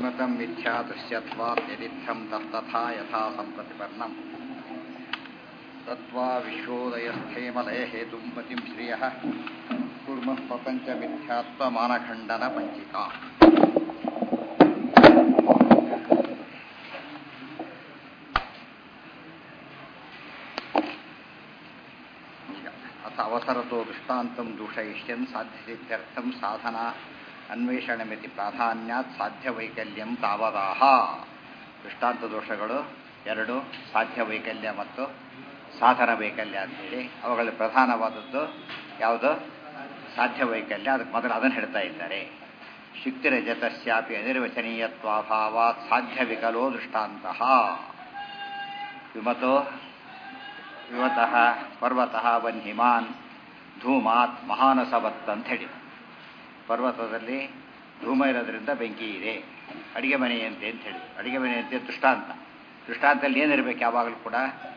किमतं मिथ्या दृश्यत्वात् यदित्थं तत्तथा यथा सम्प्रतिपन्नम् तत्त्वा विश्वोदयस्थेमलय हेतुं पतिं श्रियः कुर्मः प्रपञ्चमिथ्यात्वमानखण्डनपञ्चिका ಈಗ ಅಥ ಅವಸರತೋ ದೃಷ್ಟಾಂತಂ ದೂಷಯಿಷ್ಯನ್ ಸಾಧ್ಯಸಿದ್ಧ್ಯರ್ಥಂ ಸಾಧನಾ ಅನ್ವೇಷಣಮಿತಿ ಪ್ರಾಧಾನ್ಯಾತ್ ಸಾಧ್ಯ ವೈಕಲ್ಯಂ ತಾವದಾಹ ದೃಷ್ಟಾಂತ ದೋಷಗಳು ಎರಡು ಸಾಧ್ಯ ವೈಕಲ್ಯ ಮತ್ತು ಸಾಧನ ವೈಕಲ್ಯ ಅಂತೇಳಿ ಅವುಗಳಲ್ಲಿ ಪ್ರಧಾನವಾದದ್ದು ಯಾವುದು ಸಾಧ್ಯ ವೈಕಲ್ಯ ಅದಕ್ಕೆ ಮೊದಲು ಅದನ್ನು ಹೇಳ್ತಾ ಇದ್ದಾರೆ ಶುಕ್ತಿರಜತಸ್ಯಾಪಿ ಅನಿರ್ವಚನೀಯತ್ವಾಭಾವಾತ್ ಸಾಧ್ಯ ವಿಕಲೋ ದೃಷ್ಟಾಂತಃ ವಿಮತೋ ವಿವತಃ ಪರ್ವತಃ ವನ್ಹಿಮಾನ್ ಧೂಮಾತ್ ಮಹಾನಸವತ್ ಅಂತ ಹೇಳಿ ಪರ್ವತದಲ್ಲಿ ಧೂಮ ಇರೋದ್ರಿಂದ ಬೆಂಕಿ ಇದೆ ಅಡಿಗೆ ಮನೆಯಂತೆ ಅಂತ ಹೇಳಿ ಅಡಿಗೆ ಮನೆಯಂತೆ ದೃಷ್ಟಾಂತ ದೃಷ್ಟಾಂತದಲ್ಲಿ ಏನಿರಬೇಕು ಯಾವಾಗಲೂ ಕೂಡ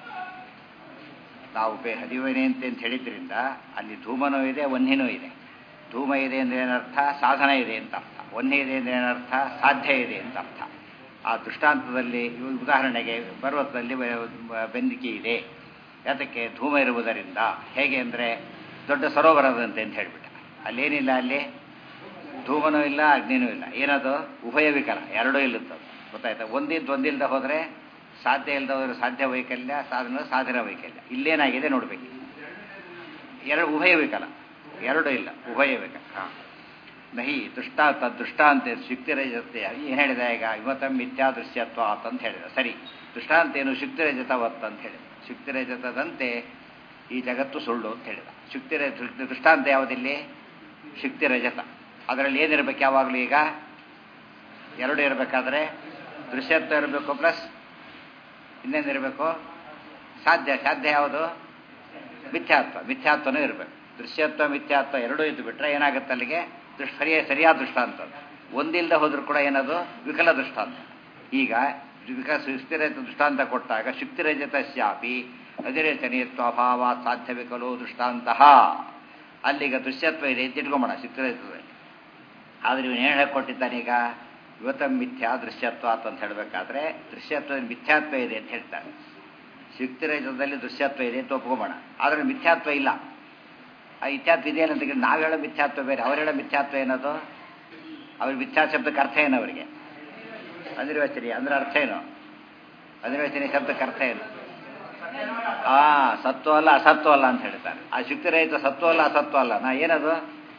ನಾವು ಬೇ ಹದಿವನೆಯಂತೆ ಅಂತ ಹೇಳಿದ್ರಿಂದ ಅಲ್ಲಿ ಧೂಮನೂ ಇದೆ ವನ್ಹಿನೂ ಇದೆ ಧೂಮ ಇದೆ ಅಂದರೆ ಏನರ್ಥ ಸಾಧನ ಇದೆ ಅಂತ ಅರ್ಥ ವನ್ಹಿ ಇದೆ ಅಂದರೆ ಏನರ್ಥ ಸಾಧ್ಯ ಇದೆ ಅಂತ ಅರ್ಥ ಆ ದೃಷ್ಟಾಂತದಲ್ಲಿ ಉದಾಹರಣೆಗೆ ಪರ್ವತದಲ್ಲಿ ಬೆಂದಿಕೆ ಇದೆ ಯಾತಕ್ಕೆ ಧೂಮ ಇರುವುದರಿಂದ ಹೇಗೆ ಅಂದರೆ ದೊಡ್ಡ ಸರೋವರದಂತೆ ಅಂತ ಹೇಳಿಬಿಟ್ಟ ಅಲ್ಲೇನಿಲ್ಲ ಅಲ್ಲಿ ಧೂಮನೂ ಇಲ್ಲ ಅಗ್ನಿನೂ ಇಲ್ಲ ಏನದು ಉಭಯ ವಿಕಲ ಎರಡೂ ಇಲ್ಲುತ್ತದು ಗೊತ್ತಾಯ್ತಾ ಒಂದಿದ್ದು ಒಂದಿಲ್ಲದೆ ಹೋದರೆ ಸಾಧ್ಯ ಇಲ್ಲದ ಹೋದರೆ ಸಾಧ್ಯ ವೈಕಲ್ಯ ಸಾಧನ ಸಾಧನ ವೈಕಲ್ಯ ಇಲ್ಲೇನಾಗಿದೆ ನೋಡಬೇಕು ಎರಡು ಉಭಯ ವಿಕಲ ಎರಡೂ ಇಲ್ಲ ಉಭಯ ವಿಕಲ ಹಾಂ ನಹಿ ದೃಷ್ಟಾ ತದ್ದೃಷ್ಟಾಂತ ಶುಕ್ತಿರಜತೆ ಏನು ಹೇಳಿದ ಈಗ ಇವತ್ತಂ ಮಿಥ್ಯಾ ದೃಶ್ಯತ್ವ ಅಂತ ಹೇಳಿದ ಸರಿ ದೃಷ್ಟಾಂತ ಏನು ಶುಕ್ತಿರಜತವತ್ ಅಂತ ಹೇಳಿದ ಶುಕ್ತಿರಜತದಂತೆ ಈ ಜಗತ್ತು ಸುಳ್ಳು ಅಂತ ಹೇಳಿದ ಶುಕ್ತಿರ ದೃಷ್ಟಾಂತ ಯಾವುದಿಲ್ಲಿ ಶುಕ್ತಿರಜತ ಅದರಲ್ಲಿ ಏನಿರಬೇಕು ಯಾವಾಗಲೂ ಈಗ ಎರಡು ಇರಬೇಕಾದ್ರೆ ದೃಶ್ಯತ್ವ ಇರಬೇಕು ಪ್ಲಸ್ ಇನ್ನೇನಿರಬೇಕು ಸಾಧ್ಯ ಸಾಧ್ಯ ಯಾವುದು ಮಿಥ್ಯಾತ್ವ ಮಿಥ್ಯಾತ್ವನೂ ಇರಬೇಕು ದೃಶ್ಯತ್ವ ಮಿಥ್ಯಾತ್ವ ಎರಡೂ ಇದ್ದು ಬಿಟ್ರೆ ಏನಾಗುತ್ತೆ ಅಲ್ಲಿಗೆ ದೃಷ್ಟ ಸರಿಯ ಸರಿಯಾದ ದೃಷ್ಟಾಂತ ಒಂದಿಲ್ಲದೆ ಹೋದ್ರೂ ಕೂಡ ಏನದು ವಿಕಲ ದೃಷ್ಟಾಂತ ಈಗ ವಿಕ ಸುಸ್ಥಿರ ದೃಷ್ಟಾಂತ ಕೊಟ್ಟಾಗ ಶುಕ್ತಿರಜತ ಶಾಪಿ ಅಧಿರಚನೆಯತ್ವ ಅಭಾವ ಸಾಧ್ಯ ವಿಕಲೋ ದೃಷ್ಟಾಂತಹ ಅಲ್ಲಿಗ ದೃಶ್ಯತ್ವ ಇದೆ ಅಂತ ಇಟ್ಕೊಂಬೋಣ ಶುಕ್ತಿರಜತದಲ್ಲಿ ಆದರೆ ಇವನು ಏನು ಹೇಳ್ಕೊಟ್ಟಿದ್ದಾನೆ ಈಗ ಇವತ್ತ ಮಿಥ್ಯಾ ದೃಶ್ಯತ್ವ ಅಂತ ಹೇಳಬೇಕಾದ್ರೆ ದೃಶ್ಯತ್ವದಲ್ಲಿ ಮಿಥ್ಯಾತ್ವ ಇದೆ ಅಂತ ಹೇಳ್ತಾರೆ ಶುಕ್ತಿರಜತದಲ್ಲಿ ದೃಶ್ಯತ್ವ ಇದೆ ಅಂತ ಒಪ್ಕೊಂಬೋಣ ಆದರೆ ಮಿಥ್ಯಾತ್ವ ಇಲ್ಲ ಆ ಇತ್ಯಾತ್ವ ಇದೆ ಅಂತ ನಾವು ಹೇಳೋ ಮಿಥ್ಯಾತ್ವ ಬೇರೆ ಅವ್ರು ಹೇಳೋ ಮಿಥ್ಯಾತ್ವ ಏನದು ಅವ್ರ ಮಿಥ್ಯಾ ಶಬ್ದಕ್ಕೆ ಅರ್ಥ ಏನು ಅವರಿಗೆ ಅನಿರ್ವಚನಿ ಅಂದ್ರೆ ಅರ್ಥ ಏನು ಅನಿರ್ವಚನಿ ಶಬ್ದಕ್ಕೆ ಅರ್ಥ ಏನು ಆ ಸತ್ವ ಅಲ್ಲ ಅಸತ್ವ ಅಲ್ಲ ಅಂತ ಹೇಳ್ತಾರೆ ಆ ಶುಕ್ತಿರಹಿತ ಸತ್ವ ಅಲ್ಲ ಅಸತ್ವ ಅಲ್ಲ ನಾ ಏನದು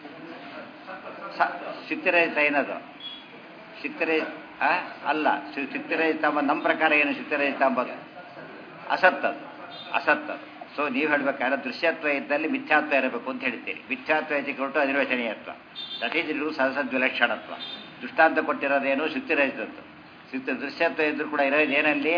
ಶುಕ್ತಿರಹಿತ ಏನದು ಶುಕ್ತಿರಹಿತ ಅಲ್ಲ ಶುಕ್ತಿರಹಿತ ನಮ್ಮ ಪ್ರಕಾರ ಏನು ಶುಕ್ತಿರಹಿತ ಅಂಬೋದು ಅಸತ್ತದು ಅಸತ್ತದು ಸೊ ನೀವು ಹೇಳಬೇಕಾದ್ರೆ ದೃಶ್ಯತ್ವ ಇದ್ದಲ್ಲಿ ಮಿಥ್ಯಾತ್ವ ಇರಬೇಕು ಅಂತ ಹೇಳ್ತೀರಿ ಮಿಥ್ಯಾತ್ವ ಕೊಟ್ಟು ಅನಿರ್ವಚನೀಯತ್ವ ದಟ್ ಈಸ್ ಇರು ಸಹಸದ್ವಿಲಕ್ಷಣತ್ವ ದೃಷ್ಟಾಂತ ಕೊಟ್ಟಿರೋದೇನು ಶುಕ್ತಿರಹಿತದ್ದು ಶುಕ್ತಿ ದೃಶ್ಯತ್ವ ಇದ್ರೂ ಕೂಡ ಇರೋದು ಏನಲ್ಲಿ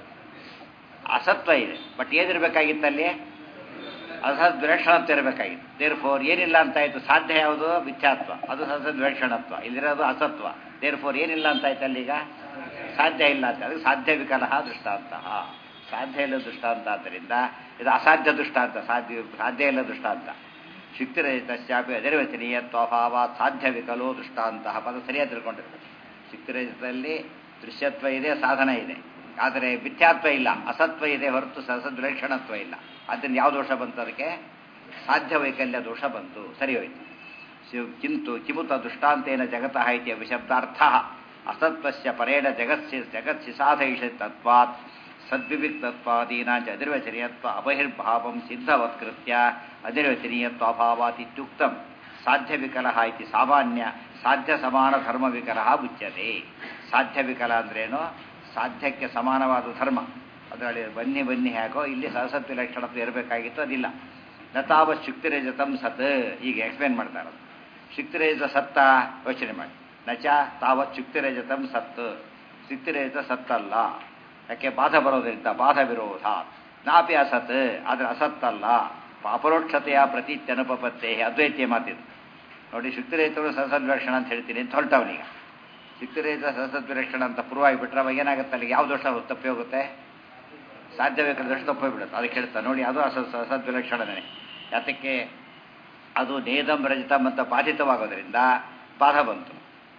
ಅಸತ್ವ ಇದೆ ಬಟ್ ಏನಿರಬೇಕಾಗಿತ್ತಲ್ಲಿ ಅಸದ್ ವಿಲಕ್ಷಣತ್ವ ಇರಬೇಕಾಗಿತ್ತು ದೇರ್ ಫೋರ್ ಏನಿಲ್ಲ ಅಂತ ಆಯ್ತು ಸಾಧ್ಯ ಯಾವುದು ಮಿಥ್ಯಾತ್ವ ಅದು ಸಸದ್ ವಿಲಕ್ಷಣತ್ವ ಇಲ್ಲಿರೋದು ಅಸತ್ವ ದೇರ್ ಫೋರ್ ಏನಿಲ್ಲ ಅಂತ ಆಯ್ತು ಅಲ್ಲೀಗ ಸಾಧ್ಯ ಇಲ್ಲ ಅಂತ ಅದಕ್ಕೆ ಸಾಧ್ಯ ವಿಕಲಹ ದೃಷ್ಟಾಂತ ಸಾಧ್ಯ ಇಲ್ಲ ದೃಷ್ಟಾಂತ ಆದ್ದರಿಂದ ಇದು ಅಸಾಧ್ಯ ದೃಷ್ಟಾಂತ ಸಾಧ್ಯ ಸಾಧ್ಯ ಇಲ್ಲ ದೃಷ್ಟಾಂತ ಶುಕ್ತಿರಹಿತಾಪಿ ಅನಿರ್ವಚನೀಯತ್ವಭಾವ ಸಾಧ್ಯ ವಿಕಲೋ ದೃಷ್ಟಾಂತ ಪದ ಸರಿಯಾಗಿ ತಿಳ್ಕೊಂಡಿರ್ಬೇಕು ಶುಕ್ತಿರಹಿತದಲ್ಲಿ ದೃಶ್ಯತ್ವ ಇದೆ ಸಾಧನ ಇದೆ ಆದರೆ ಮಿಥ್ಯಾತ್ವ ಇಲ್ಲ ಅಸತ್ವ ಇದೆ ಹೊರತು ಸಸದ್ವಿಲಕ್ಷಣತ್ವ ಇಲ್ಲ ಅದರಿಂದ ಯಾವ ದೋಷ ಬಂತು ಅದಕ್ಕೆ ಸಾಧ್ಯ ವೈಕಲ್ಯ ದೋಷ ಬಂತು ಸರಿ ಹೋಯ್ತು ಕಿಂತು ಕಿಮುತ ದೃಷ್ಟಾಂತೇನ ಜಗತಃ ಇತಿ ಅಭಿಶಬ್ದಾರ್ಥ ಅಸತ್ವಸ್ಯ ಪರೇಣ ಜಗತ್ಸಿ ಜಗತ್ಸಿ ಸಾಧಯಿಷತ್ವಾತ್ ಸದ್ವಿವಿಕ್ತತ್ವಾದೀನಾಂಚ ಅನಿರ್ವಚನೀಯತ್ವ ಅಬಹಿರ್ಭಾವಂ ಸಿದ್ಧವತ್ಕೃತ್ಯ ಅನಿರ್ವಚನೀಯತ್ವಾಭಾವಾತ್ ಇತ್ಯುಕ್ತಂ ಸಾಧ್ಯ ವಿಕಲ ಇತಿ ಸಾಮಾನ್ಯ ಸಾಧ್ಯ ಸಮಾನ ಧರ್ಮ ವಿಕಲ ಉಚ್ಯತೆ ಸಾಧ್ಯ ವಿಕಲ ಅಂದ್ರೇನು ಸಾಧ್ಯಕ್ಕೆ ಸಮಾನವಾದ ಧರ್ಮ ಅದರಲ್ಲಿ ಬನ್ನಿ ಬನ್ನಿ ಹಾಕೋ ಇಲ್ಲಿ ಸಹಸತ್ವ ಲಕ್ಷಣತ್ವ ಇರಬೇಕಾಗಿತ್ತು ಅದಿಲ್ಲ ನತಾವ ಶುಕ್ತಿರಜತಂ ಸತ್ ಈಗ ಎಕ್ಸ್ಪ್ಲೇನ್ ಮಾಡ್ತಾರೆ ಶುಕ್ತಿರಜತ ಸತ್ತ ಯೋಚನೆ ಮಾಡಿ ನಚ ತಾವತ್ ಶುಕ್ತಿರಜತಂ ಸತ್ ಶುಕ್ತಿರಜತ ಸತ್ತಲ್ಲ ಯಾಕೆ ಬಾಧ ಬರೋದ್ರಿಂದ ಬಾಧ ವಿರೋಧ ನಾಪಿ ಅಸತ್ ಆದರೆ ಅಸತ್ತಲ್ಲ ಅಪರೋಕ್ಷತೆಯ ಪ್ರತೀತ್ಯನುಪಪತ್ತೆ ಅದ್ವೈತ್ಯ ಮಾತಿದ್ದು ನೋಡಿ ಶುಕ್ತಿರಹಿತರು ಸಹಸದ್ವಿಲಕ್ಷಣ ಅಂತ ಹೇಳ್ತೀನಿ ಅಂತ ಹೊರಟವನೀಗ ಶುಕ್ತಿರಹಿತ ಸಹಸದ್ವಿಲಕ್ಷಣ ಅಂತ ಪೂರ್ವ ಆಗಿಬಿಟ್ರೆ ಅವಾಗ ಏನಾಗುತ್ತೆ ಅಲ್ಲಿಗೆ ಯಾವ ದೋಷ ತಪ್ಪಿ ಹೋಗುತ್ತೆ ಸಾಧ್ಯ ಬೇಕಾದ ದೋಷ ತಪ್ಪೋಗ್ಬಿಡುತ್ತೆ ಅದಕ್ಕೆ ಹೇಳ್ತಾ ನೋಡಿ ಅದು ಅಸ ಸಹಸದ್ವಿಲಕ್ಷಣನೇ ಯಾತಕ್ಕೆ ಅದು ನೇದಂ ರಜತಂ ಅಂತ ಬಾಧಿತವಾಗೋದ್ರಿಂದ ಬಾಧ ಬಂತು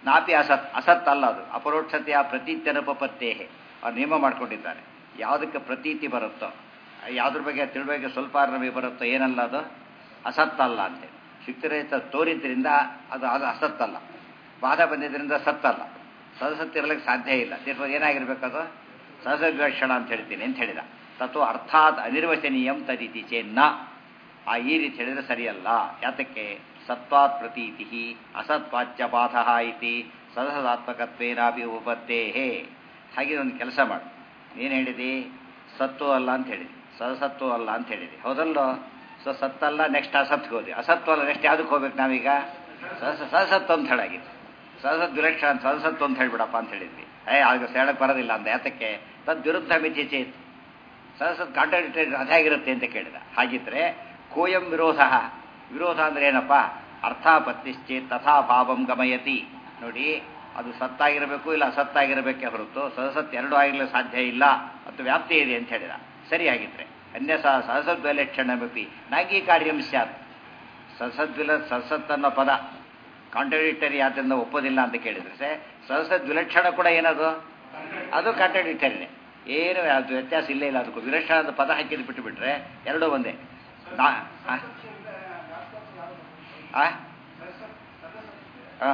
ನಾಪಿ ಅಸತ್ ಅಸತ್ ಅಲ್ಲ ಅದು ಅಪರೋಕ್ಷತೆಯ ಪ್ರತೀತ್ಯನುಪತ್ತೇ ಅವ್ರು ನಿಯಮ ಮಾಡ್ಕೊಂಡಿದ್ದಾರೆ ಯಾವುದಕ್ಕೆ ಪ್ರತೀತಿ ಬರುತ್ತೋ ಯಾವುದ್ರ ಬಗ್ಗೆ ತಿಳುವಳಿಕೆ ಸ್ವಲ್ಪ ನಮಗೆ ಬರುತ್ತೋ ಏನಲ್ಲ ಅದು ಅಸತ್ತಲ್ಲ ಅಂತೇಳಿ ಶುಕ್ತಿರಹಿತ ತೋರಿದ್ರಿಂದ ಅದು ಅದು ಅಸತ್ತಲ್ಲ ಬಾಧ ಬಂದಿದ್ದರಿಂದ ಸತ್ತಲ್ಲ ಸದಸತ್ತಿರಲಿಕ್ಕೆ ಸಾಧ್ಯ ಇಲ್ಲ ತೀರ್ಪು ಏನಾಗಿರ್ಬೇಕದು ಸಹಸದ್ವೇಷಣ ಅಂತ ಹೇಳ್ತೀನಿ ಅಂತ ಹೇಳಿದ ತತ್ವ ಅರ್ಥಾತ್ ಅನಿರ್ವಚನೀಯಂ ತದಿತಿ ಚೇನ್ನ ಆ ಈ ರೀತಿ ಹೇಳಿದ್ರೆ ಸರಿಯಲ್ಲ ಯಾತಕ್ಕೆ ಸತ್ವಾತ್ ಪ್ರತೀತಿ ಅಸತ್ವಾಚ್ಯ ಬಾಧ ಇತಿ ಸದಸದಾತ್ಮಕತ್ವೇನಾಪಿ ಉಪತ್ತೇ ಹಾಗೆ ಒಂದು ಕೆಲಸ ಮಾಡು ನೀನು ಹೇಳಿದಿ ಸತ್ತು ಅಲ್ಲ ಅಂತ ಹೇಳಿದಿ ಸದಸತ್ತು ಅಲ್ಲ ಅಂತ ಹೇಳಿದಿ ಹೌದಲ್ಲೋ ಸೊ ಸತ್ತಲ್ಲ ನೆಕ್ಸ್ಟ್ ಅಸತ್ಗೆ ಹೋದಿ ಅಸತ್ವ ಅಲ್ಲ ನೆಕ್ಸ್ಟ್ ಯಾವುದಕ್ಕೆ ಹೋಗ್ಬೇಕು ನಾವೀಗ ಸಹಸ ಸಹಸತ್ವ ಅಂತ ಹೇಳಾಗಿದೆ ಸಹಸತ್ ವಿಲಕ್ಷಣ ಸಹಸತ್ವ ಅಂತ ಹೇಳ್ಬಿಡಪ್ಪ ಅಂತ ಹೇಳಿದ್ವಿ ಏ ಆಗ ಹೇಳಕ್ ಬರೋದಿಲ್ಲ ಅಂತ ಯಾತಕ್ಕೆ ತದ್ ವಿರುದ್ಧ ಮಿತಿ ಚೇತ್ ಸಹಸತ್ ಕಾಂಟ್ರಾಡಿಕ್ಟರಿ ಅದಾಗಿರುತ್ತೆ ಅಂತ ಕೇಳಿದ ಹಾಗಿದ್ರೆ ಕೋಯಂ ವಿರೋಧ ವಿರೋಧ ಅಂದ್ರೆ ಏನಪ್ಪ ಅರ್ಥಾಪತ್ತಿಶ್ಚೇತ್ ತಥಾ ಭಾವಂ ಗಮಯತಿ ನೋಡಿ ಅದು ಸತ್ತಾಗಿರಬೇಕು ಇಲ್ಲ ಅಸತ್ತಾಗಿರಬೇಕೇ ಹೊರತು ಸಹಸತ್ ಎರಡು ಆಗಿರಲು ಸಾಧ್ಯ ಇಲ್ಲ ಮತ್ತು ವ್ಯಾಪ್ತಿ ಇದೆ ಅಂತ ಹೇಳಿದ ಸರಿಯಾಗಿದ್ರೆ ಅನ್ಯಸ ಸಹಸದ್ವೈಲಕ್ಷಣಮಪಿ ನಾಗೀ ಕಾರ್ಯಂ ಸ್ಯಾತ್ ಸಹಸದ್ವಿಲ ಸಹಸತ್ ಅನ್ನೋ ಪದ ಕಾಂಟ್ರಡಿಕ್ಟರಿ ಆದ್ದರಿಂದ ಒಪ್ಪೋದಿಲ್ಲ ಅಂತ ಕೇಳಿದ್ರೆ ಸಹಸದ್ ವಿಲಕ್ಷಣ ಕೂಡ ಏನದು ಅದು ಕಾಂಟ್ರಡಿಕ್ಟರಿನೇ ಏನು ಅದು ವ್ಯತ್ಯಾಸ ಇಲ್ಲೇ ಇಲ್ಲ ಅದಕ್ಕೂ ವಿಲಕ್ಷಣ ಅಂತ ಪದ ಹಾಕಿದ್ ಬಿಟ್ಟು ಬಿಟ್ರೆ ಎರಡೂ ಒಂದೇ ನಾ ಆ? ಆ? ಆ.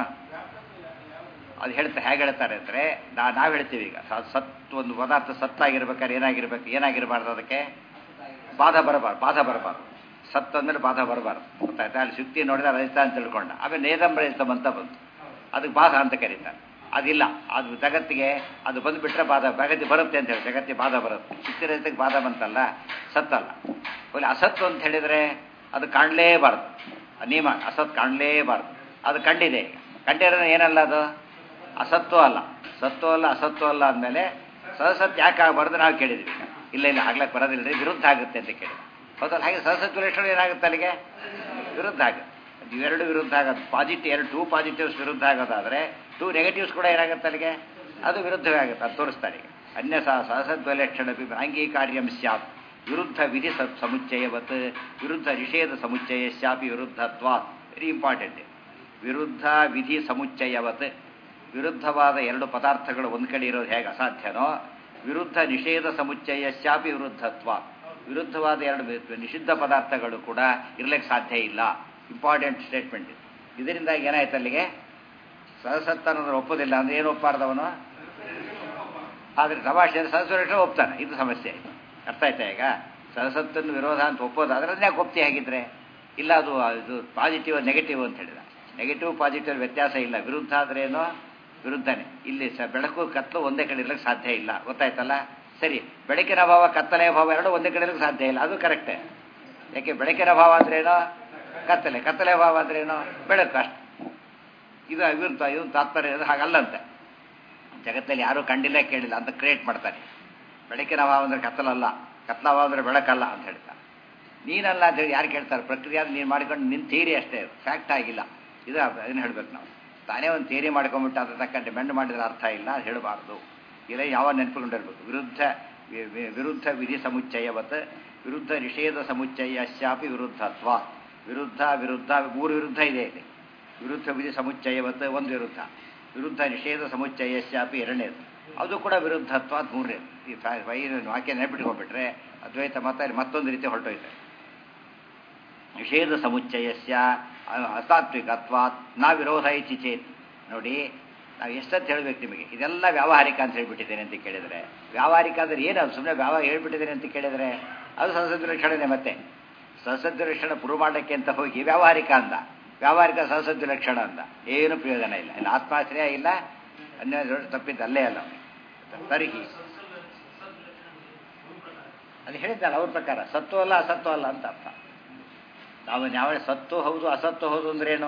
ಅದು ಹೇಳ್ತಾ ಹೇಗೆ ಹೇಳ್ತಾರೆ ಅಂದರೆ ನಾ ನಾವು ಹೇಳ್ತೀವಿ ಈಗ ಸ- ಸತ್ ಒಂದು ಪದಾರ್ಥ ಸತ್ತಾಗಿರ್ಬೇಕಾದ್ರೆ ಏನಾಗಿರ್ಬೇಕು ಏನಾಗಿರಬಾರ್ದು ಅದಕ್ಕೆ ಬಾಧ ಬರಬಾರ್ದು ಬಾಧ ಬರಬಾರ್ದು ಸತ್ ಅಂದ್ರೆ ಬಾಧ ಬರಬಾರ್ದು ಗೊತ್ತಾಯ್ತಾ ಅಲ್ಲಿ ಶುಕ್ತಿ ನೋಡಿದ್ರೆ ರಹಿತ ಅಂತ ತಿಳ್ಕೊಂಡ ಆಮೇಲೆ ನೇದಂ ರಹಿತಂ ಅಂತ ಬಂತು ಅದಕ್ಕೆ ಬಾಧ ಅಂತ ಕರೀತಾರೆ ಅದಿಲ್ಲ ಅದು ಜಗತ್ತಿಗೆ ಅದು ಬಂದುಬಿಟ್ರೆ ಬಾಧ ಜಗತ್ತಿ ಬರುತ್ತೆ ಅಂತ ಹೇಳಿ ಜಗತ್ತಿ ಬಾಧ ಬರುತ್ತೆ ಶುಕ್ತಿ ರಹಿತಕ್ಕೆ ಬಾಧ ಬಂತಲ್ಲ ಸತ್ತಲ್ಲ ಒಳ್ಳೆ ಅಸತ್ತು ಅಂತ ಹೇಳಿದರೆ ಅದು ಕಾಣಲೇಬಾರ್ದು ನಿಯಮ ಅಸತ್ ಕಾಣಲೇಬಾರ್ದು ಅದು ಕಂಡಿದೆ ಈಗ ಕಂಡಿರೋದು ಏನಲ್ಲ ಅದು ಅಸತ್ವ ಅಲ್ಲ ಸತ್ವ ಅಲ್ಲ ಅಸತ್ವ ಅಲ್ಲ ಅಂದಮೇಲೆ ಸಹಸತ್ ಯಾಕೆ ಆಗಬಾರ್ದು ನಾವು ಕೇಳಿದ್ವಿ ಈಗ. ಇಲ್ಲ ಇಲ್ಲ ಆಗ್ಲಕ್ಕೆ ಬರೋದಿಲ್ಲ ರೀ ವಿರುದ್ಧ ಆಗುತ್ತೆ ಅಂತ ಕೇಳಿದ ಹೌದಲ್ಲ ಹಾಗೆ ಸಹಸತ್ ವಿಲಕ್ಷಣ ಏನಾಗುತ್ತೆ ಅಲ್ಲಿಗೆ ವಿರುದ್ಧ ಆಗುತ್ತೆ ಇವೆರಡು ವಿರುದ್ಧ ಆಗೋದು ಪಾಸಿಟಿವ್ ಎರಡು ಟೂ ಪಾಸಿಟಿವ್ಸ್ ವಿರುದ್ಧ ಆಗೋದಾದರೆ ಟೂ ನೆಗೆಟಿವ್ಸ್ ಕೂಡ ಏನಾಗುತ್ತೆ ಅಲ್ಲಿಗೆ ಅದು ವಿರುದ್ಧವೇ ಆಗುತ್ತೆ ಅದು ತೋರಿಸ್ತಾರೆ ಈಗ ಅನ್ಯ ಸಹ ಸಹಸದ್ವೈಲಕ್ಷಣ ಅಂಗೀಕಾರ್ಯಂ ಸ್ಯಾತ್ ವಿರುದ್ಧ ವಿಧಿ ಸ- ಸಮುಚ್ಚಯವತ್ ವಿರುದ್ಧ ನಿಷೇಧ ಸಮುಚ್ಚಯ ಸ್ಯಾಪಿ ವಿರುದ್ಧತ್ವ ವೆರಿ ಇಂಪಾರ್ಟೆಂಟ್ ವಿರುದ್ಧ ವಿಧಿ ಸಮುಚ್ಚಯವತ್ ವಿರುದ್ಧವಾದ ಎರಡು ಪದಾರ್ಥಗಳು ಒಂದು ಕಡೆ ಇರೋದು ಹೇಗೆ ಅಸಾಧ್ಯನೋ ವಿರುದ್ಧ ನಿಷೇಧ ಸಮುಚ್ಚಯ ಶಾಪಿ ವಿರುದ್ಧತ್ವ ವಿರುದ್ಧವಾದ ಎರಡು ವಿ- ನಿಷಿದ್ಧ ಪದಾರ್ಥಗಳು ಕೂಡ ಇರ್ಲಿಕ್ಕೆ ಸಾಧ್ಯ ಇಲ್ಲ ಇಂಪಾರ್ಟೆಂಟ್ ಸ್ಟೇಟ್ಮೆಂಟ್ ಇದು ಇದರಿಂದಾಗಿ ಏನಾಯ್ತು ಅಲ್ಲಿಗೆ ಸಹಸತ್ತ ಅನ್ನೋದ್ರ ಒಪ್ಪೋದಿಲ್ಲ ಅಂದ್ರೆ ಏನು ಒಪ್ಪಾರ್ದವನು ಆದರೆ ತಮಾಷೆ ಸಹಸ್ವರೇಷ ಒಪ್ತಾನೆ ಇದು ಸಮಸ್ಯೆ ಆಯ್ತು ಅರ್ಥ ಆಯ್ತಾ ಈಗ ಸಹಸತ್ತನ್ನು ವಿರೋಧ ಅಂತ ಒಪ್ಪೋದಾದ್ರೆ ಅದನ್ನ ಯಾಕೆ ಒಪ್ತಿ ಹಾಗಿದ್ರೆ ಇಲ್ಲ ಅದು ಇದು ಪಾಸಿಟಿವ್ ನೆಗೆಟಿವ್ ಅಂತ ಹೇಳಿದ ನೆಗೆಟಿವ್ ಪಾಸಿಟಿವ್ ವ್ಯತ್ಯಾಸ ಇಲ್ಲ ವಿರುದ್ಧ ಆದ್ರೇನು ವಿರುದ್ಧನೇ ಇಲ್ಲಿ ಸ ಬೆಳಕು ಕತ್ತಲು ಒಂದೇ ಕಡೆ ಇರ್ಲಿಕ್ಕೆ ಸಾಧ್ಯ ಇಲ್ಲ ಗೊತ್ತಾಯ್ತಲ್ಲ ಸರಿ ಬೆಳಕಿನ ಭಾವ ಕತ್ತಲೆಯ ಭಾವ ಎರಡು ಒಂದೇ ಕಡೆ ಇರ್ಲಿಕ್ಕೆ ಸಾಧ್ಯ ಇಲ್ಲ ಅದು ಕರೆಕ್ಟೇ ಯಾಕೆ ಬೆಳಕಿನ ಭಾವ ಅಂದ್ರೇನು ಕತ್ತಲೆ ಕತ್ತಲೆ ಭಾವ ಅಂದ್ರೇನು ಬೆಳಕು ಅಷ್ಟು ಇದು ವಿರುದ್ಧ ಇದು ತಾತ್ಪರ್ಯ ಇದು ಹಾಗಲ್ಲಂತೆ ಜಗತ್ತಲ್ಲಿ ಯಾರೂ ಕಂಡಿಲ್ಲ ಕೇಳಿಲ್ಲ ಅಂತ ಕ್ರಿಯೇಟ್ ಮಾಡ್ತಾನೆ ಬೆಳಕಿನ ಭಾವ ಅಂದ್ರೆ ಕತ್ತಲಲ್ಲ ಕತ್ತಲ ಭಾವ ಅಂದ್ರೆ ಬೆಳಕಲ್ಲ ಅಂತ ಹೇಳ್ತಾರೆ ನೀನಲ್ಲ ಅಂತ ಹೇಳಿ ಯಾರು ಕೇಳ್ತಾರೆ ಪ್ರಕ್ರಿಯೆ ಅದು ನೀನು ಮಾಡಿಕೊಂಡು ನಿನ್ನ ಥಿಯರಿ ಅಷ್ಟೇ ಫ್ಯಾಕ್ಟ್ ಆಗಿಲ್ಲ ಇದು ಅದನ್ನು ಹೇಳ್ಬೇಕು ನಾವು ತಾನೇ ಒಂದು ಥಿಯರಿ ಮಾಡ್ಕೊಂಬಿಟ್ಟು ಅದ್ರ ತಕ್ಕ ಡಿಮೆಂಡ್ ಮಾಡಿದ್ರೆ ಅರ್ಥ ಇಲ್ಲ ಅದು ಹೇಳಬಾರ್ದು ಇಲ್ಲ ಯಾವ ನೆನಪುಕೊಂಡಿರ್ಬೇಕು ವಿರುದ್ಧ ವಿ- ವಿ- ವಿರುದ್ಧ ವಿಧಿ ಸಮುಚ್ಚಯವತ್ ವಿರುದ್ಧ ನಿಷೇಧ ಸಮುಚ್ಚಯ ಶಾಪಿ ವಿರುದ್ಧತ್ವ ವಿರುದ್ಧ ವಿರುದ್ಧ ಮೂರು ವಿರುದ್ಧ ಇದೆ ಇಲ್ಲಿ ವಿರುದ್ಧ ವಿಧಿ ಸಮುಚ್ಚಯವತ್ ಒಂದು ವಿರುದ್ಧ ವಿರುದ್ಧ ನಿಷೇಧ ಸಮುಚ್ಚಯ ಶಾಪಿ ಎರಡನೇದು ಅದು ಕೂಡ ವಿರುದ್ಧತ್ವ ಅಂತ ಮೂರನೇದು ಈ ಫ್ಯಾ- ವೈ- ವಾಕ್ಯ ನೆನಪಿಟ್ಕೊಂಡ್ಬಿಟ್ರೆ ಅದ್ವೈತ ಮತ ಇಲ್ಲಿ ಮತ್ತೊಂದು ರೀತಿ ಹೊರಟೋಯ್ತು ನಿಷೇಧ ಸಮುಚ್ಚಯಸ್ಯ ಅಸಾತ್ವಿಕತ್ವಾತ್ ನಾ ವಿರೋಧ ಇಚ್ಛಿ ಚೇತ್ ನೋಡಿ ನಾವು ಎಷ್ಟಂತ ಹೇಳ್ಬೇಕು ನಿಮಗೆ ಇದೆಲ್ಲ ವ್ಯಾವಹಾರಿಕ ಅಂತ ಹೇಳ್ಬಿಟ್ಟಿದ್ದೇನೆ ಅಂತ ಕೇಳಿದರೆ ವ್ಯಾವಹಾರಿಕ ಅಂದ್ರೆ ಏನು ಅದು ಸುಮ್ಮನೆ ವ್ಯಾವಹಾರ ಹೇಳ್ಬಿಟ್ಟಿದ್ದೇನೆ ಅಂತ ಕೇಳಿದರೆ ಅದು ಸಹಸದ್ ವಿಲಕ್ಷಣನೆ ಮತ್ತೆ ಸಹಸದ್ ವಿಲಕ್ಷಣ ಪ್ರೂವ್ ಮಾಡಕ್ಕೆ ಅಂತ ಹೋಗಿ ವ್ಯಾವಹಾರಿಕ ಅಂದ ವ್ಯಾವಹಾರಿಕ ಸಹಸದ್ ವಿಲಕ್ಷಣ ಅಂದ ಏನು ಪ್ರಯೋಜನ ಇಲ್ಲ ಇಲ್ಲ ಆತ್ಮಾಶ್ರಯ ಇಲ್ಲ ಅನ್ಯ ತಪ್ಪಿದ್ದು ಅಲ್ಲೇ ಅಲ್ಲ ಅವನಿಗೆ ತರಿಹಿ ಅದು ಹೇಳಿದ್ದಲ್ಲ ಅವ್ರ ಪ್ರಕಾರ ಸತ್ತು ಅಲ್ಲ ಅಸತ್ತು ಅಲ್ಲ ಅಂತ ಅರ್ಥ ನಾವು ಯಾವ ಸತ್ತು ಹೌದು ಅಸತ್ತು ಹೌದು ಅಂದ್ರೇನು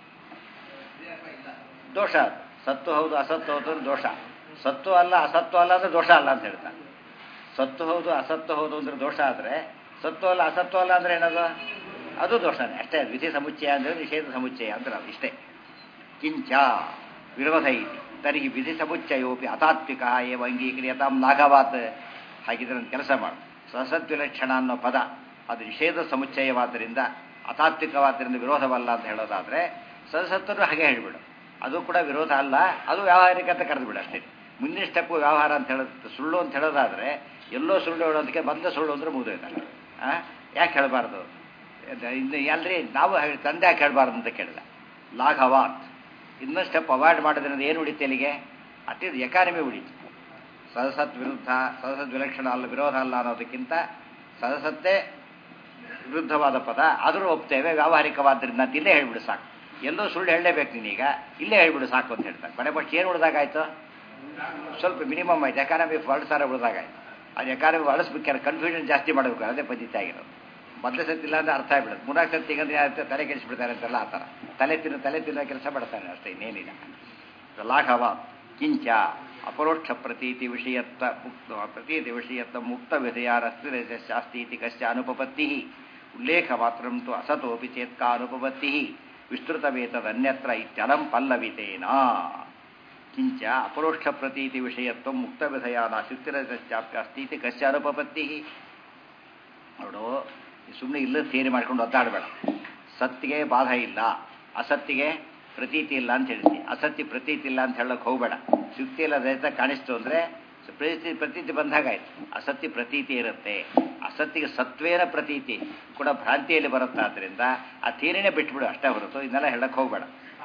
ದೋಷ ಅದು. ಸತ್ತು ಹೌದು ಅಸತ್ತು ಹೌದು ಅಂದ್ರೆ ದೋಷ ಸತ್ತು ಅಲ್ಲ ಅಸತ್ತು ಅಲ್ಲ ಅಂದ್ರೆ ದೋಷ ಅಲ್ಲ ಅಂತ ಹೇಳ್ತಾರೆ ಸತ್ತು ಹೌದು ಅಸತ್ತು ಹೌದು ಅಂದ್ರೆ ದೋಷ ಆದರೆ ಸತ್ತು ಅಲ್ಲ ಅಸತ್ತು ಅಲ್ಲ ಅಂದ್ರೆ ಏನದು ಅದು ದೋಷನೇ ಅಷ್ಟೇ ಅದು ವಿಧಿ ಸಮುಚ್ಚಯ ಅಂದರೆ ನಿಷೇಧ ಸಮುಚ್ಚಯ ಅಂದ್ರೆ ಅದು ಇಷ್ಟೇ ಕಿಂಚ ವಿರೋಧ ಇತಿ ತರ್ಹಿ ವಿಧಿ ಸಮುಚ್ಚಯೋಪಿ ಅತಾತ್ವಿಕ ಏವ ಅಂಗೀಕ್ರಿಯತಾಂ ನಾಗವಾತ್ ಹಾಗಿದ್ರೆ ಒಂದು ಕೆಲಸ ಮಾಡು ಸಹಸದ್ವಿಲಕ್ಷಣ ಅನ್ನೋ ಪದ ಅದು ನಿಷೇಧ ಸಮುಚ್ಚಯವಾದ್ದರಿಂದ ಅತಾತ್ವಿಕವಾದ್ದರಿಂದ ವಿರೋಧವಲ್ಲ ಅಂತ ಹೇಳೋದಾದ್ರೆ ಸಹಸತ್ತರು ಹಾಗೆ ಹೇಳ್ಬಿಡು ಅದು ಕೂಡ ವಿರೋಧ ಅಲ್ಲ ಅದು ವ್ಯಾವಹಾರಿಕ ಅಂತ ಕರೆದು ಬಿಡ ಅಷ್ಟೇ ಮುಂದಿನ ಸ್ಟೆಪ್ ವ್ಯವಹಾರ ಅಂತ ಹೇಳೋದು ಸುಳ್ಳು ಅಂತ ಹೇಳೋದಾದ್ರೆ ಎಲ್ಲೋ ಸುಳ್ಳು ಹೇಳೋದಕ್ಕೆ ಮೊದಲು ಸುಳ್ಳು ಅಂದ್ರೆ ಮುಗಿದೋಯ್ತಲ್ಲ ಯಾಕೆ ಹೇಳಬಾರ್ದು ಇನ್ನು ಅಲ್ರಿ ನಾವು ಹೇಳಿ ತಂದೆ ಯಾಕೆ ಹೇಳಬಾರ್ದು ಅಂತ ಕೇಳಿದ ಲಾಘವಾತ್ ಇನ್ನೊಂದು ಸ್ಟೆಪ್ ಅವಾಯ್ಡ್ ಮಾಡೋದ್ರಿಂದ ಏನು ಉಳಿತು ಅಲ್ಲಿಗೆ ಅಟ್ಲೀಸ್ಟ್ ಎಕಾನಮಿ ಉಳಿತು ಸದಸತ್ ವಿರುದ್ಧ ಸದಸತ್ ವಿಲಕ್ಷಣ ಅಲ್ಲ ವಿರೋಧ ಅಲ್ಲ ಅನ್ನೋದಕ್ಕಿಂತ ಸದಸತ್ತೇ ವಿರುದ್ಧವಾದ ಪದ ಆದರೂ ಒಪ್ತೇವೆ ವ್ಯಾವಹಾರಿಕವಾದ್ರಿಂದ ಅಂತ ಇಲ್ಲೇ ಹೇಳ್ಬಿಡು ಸಾಕು ಎಲ್ಲೋ ಸುಳ್ಳು ಹೇಳಲೇಬೇಕು ನೀನೀಗ ಇಲ್ಲೇ ಹೇಳ್ಬಿಡು ಸಾಕು ಅಂತ ಹೇಳ್ತಾರೆ ಕೊನೆ ಪಕ್ಷ ಏನು ಉಳಿದಾಗಾಯ್ತು ಸ್ವಲ್ಪ ಮಿನಿಮಮ್ ಆಯ್ತು ಎಕಾನಮಿ ಎರಡು ಸಾವಿರ ಉಳಿದಾಗಾಯ್ತು ಅದು ಎಕಾನಮಿ ಬಳಸ್ಬೇಕಾದ್ರೆ ಕನ್ಫ್ಯೂಷನ್ ಜಾಸ್ತಿ ಮಾಡಬೇಕು ಅದೇ ಪದ್ಧತಿ ಆಗಿರೋದು ಮೊದಲೇ ಸತಿ ಇಲ್ಲ ಅಂದ್ರೆ ಅರ್ಥ ಆಗ್ಬಿಡುತ್ತೆ ಮೂರಾರು ಸತಿ ಅಂದ್ರೆ ಯಾರು ತಲೆ ಕೆಡಿಸ್ಬಿಡ್ತಾರೆ ಅಂತೆಲ್ಲ ಆ ಥರ ತಲೆ ತಿನ್ನು ತಲೆ ತಿನ್ನೋ ಕೆಲಸ ಮಾಡ್ತಾನೆ ಅಷ್ಟೇ ಇನ್ನೇನಿಲ್ಲ ಲಾಘವ ಕಿಂಚ ಅಪರೋಕ್ಷ ಪ್ರತೀತಿ ವಿಷಯತ್ವ ಮುಕ್ತ ಪ್ರತೀತಿ ವಿಷಯತ್ವ ಮುಕ್ತ ವಿಧಯಾರಸ್ತಿ ಶಾಸ್ತಿ ಕಶ್ಚ ಅನುಪಪತ್ತಿ ಉಲ್ಲೇಖ ಮಾತ್ರ ತು ಅಸತೋಪಿ ಚೇತ್ಕ ಅನುಪಪತ್ತಿ ವಿಸ್ತೃತವೇತದನ್ಯತ್ರ ಇತ್ಯಲಂ ಪಲ್ಲವಿತೇನ ಕಿಂಚ ಅಪರೋಕ್ಷ ಪ್ರತೀತಿ ವಿಷಯತ್ವ ಮುಕ್ತ ವಿಧಯಾನ ಶುಕ್ತಿರಚಾಪ್ಯ ಅಸ್ತಿ ಕಶ್ಚ ಅನುಪಪತ್ತಿ ನೋಡು ಸುಮ್ಮನೆ ಇಲ್ಲದ ಥಿಯರಿ ಮಾಡ್ಕೊಂಡು ಒದ್ದಾಡಬೇಡ ಸತ್ತಿಗೆ ಬಾಧ ಇಲ್ಲ ಅಸತ್ತಿಗೆ ಪ್ರತೀತಿ ಇಲ್ಲ ಅಂತ ಹೇಳ್ತಿ ಅಸತ್ಯ ಪ್ರತೀತಿ ಇಲ್ಲ ಅಂತ ಹೇಳಕ್ ಹೋಗ್ಬೇಡ ಶುಕ್ತಿ ಇಲ್ಲ ರಹಿತ ಕಾಣಿಸ್ತು ಅಂದ್ರೆ ಪ್ರತೀತಿ ಪ್ರತೀತಿ ಬಂದಾಗಾಯ್ತು ಅಸತ್ಯ ಪ್ರತೀತಿ ಇರುತ್ತೆ ಅಸತ್ತಿಗೆ ಸತ್ವೇನ ಪ್ರತೀತಿ ಕೂಡ ಭ್ರಾಂತಿಯಲ್ಲಿ ಬರುತ್ತಾದ್ರಿಂದ ಆ ಥಿಯರಿನೇ ಬಿಟ್ಬಿಡು ಅಷ್ಟೇ ಹೊರತು ಇದನ್ನೆಲ್ಲ ಹೇಳಕ್ ಹೋಗ್ಬೇಡ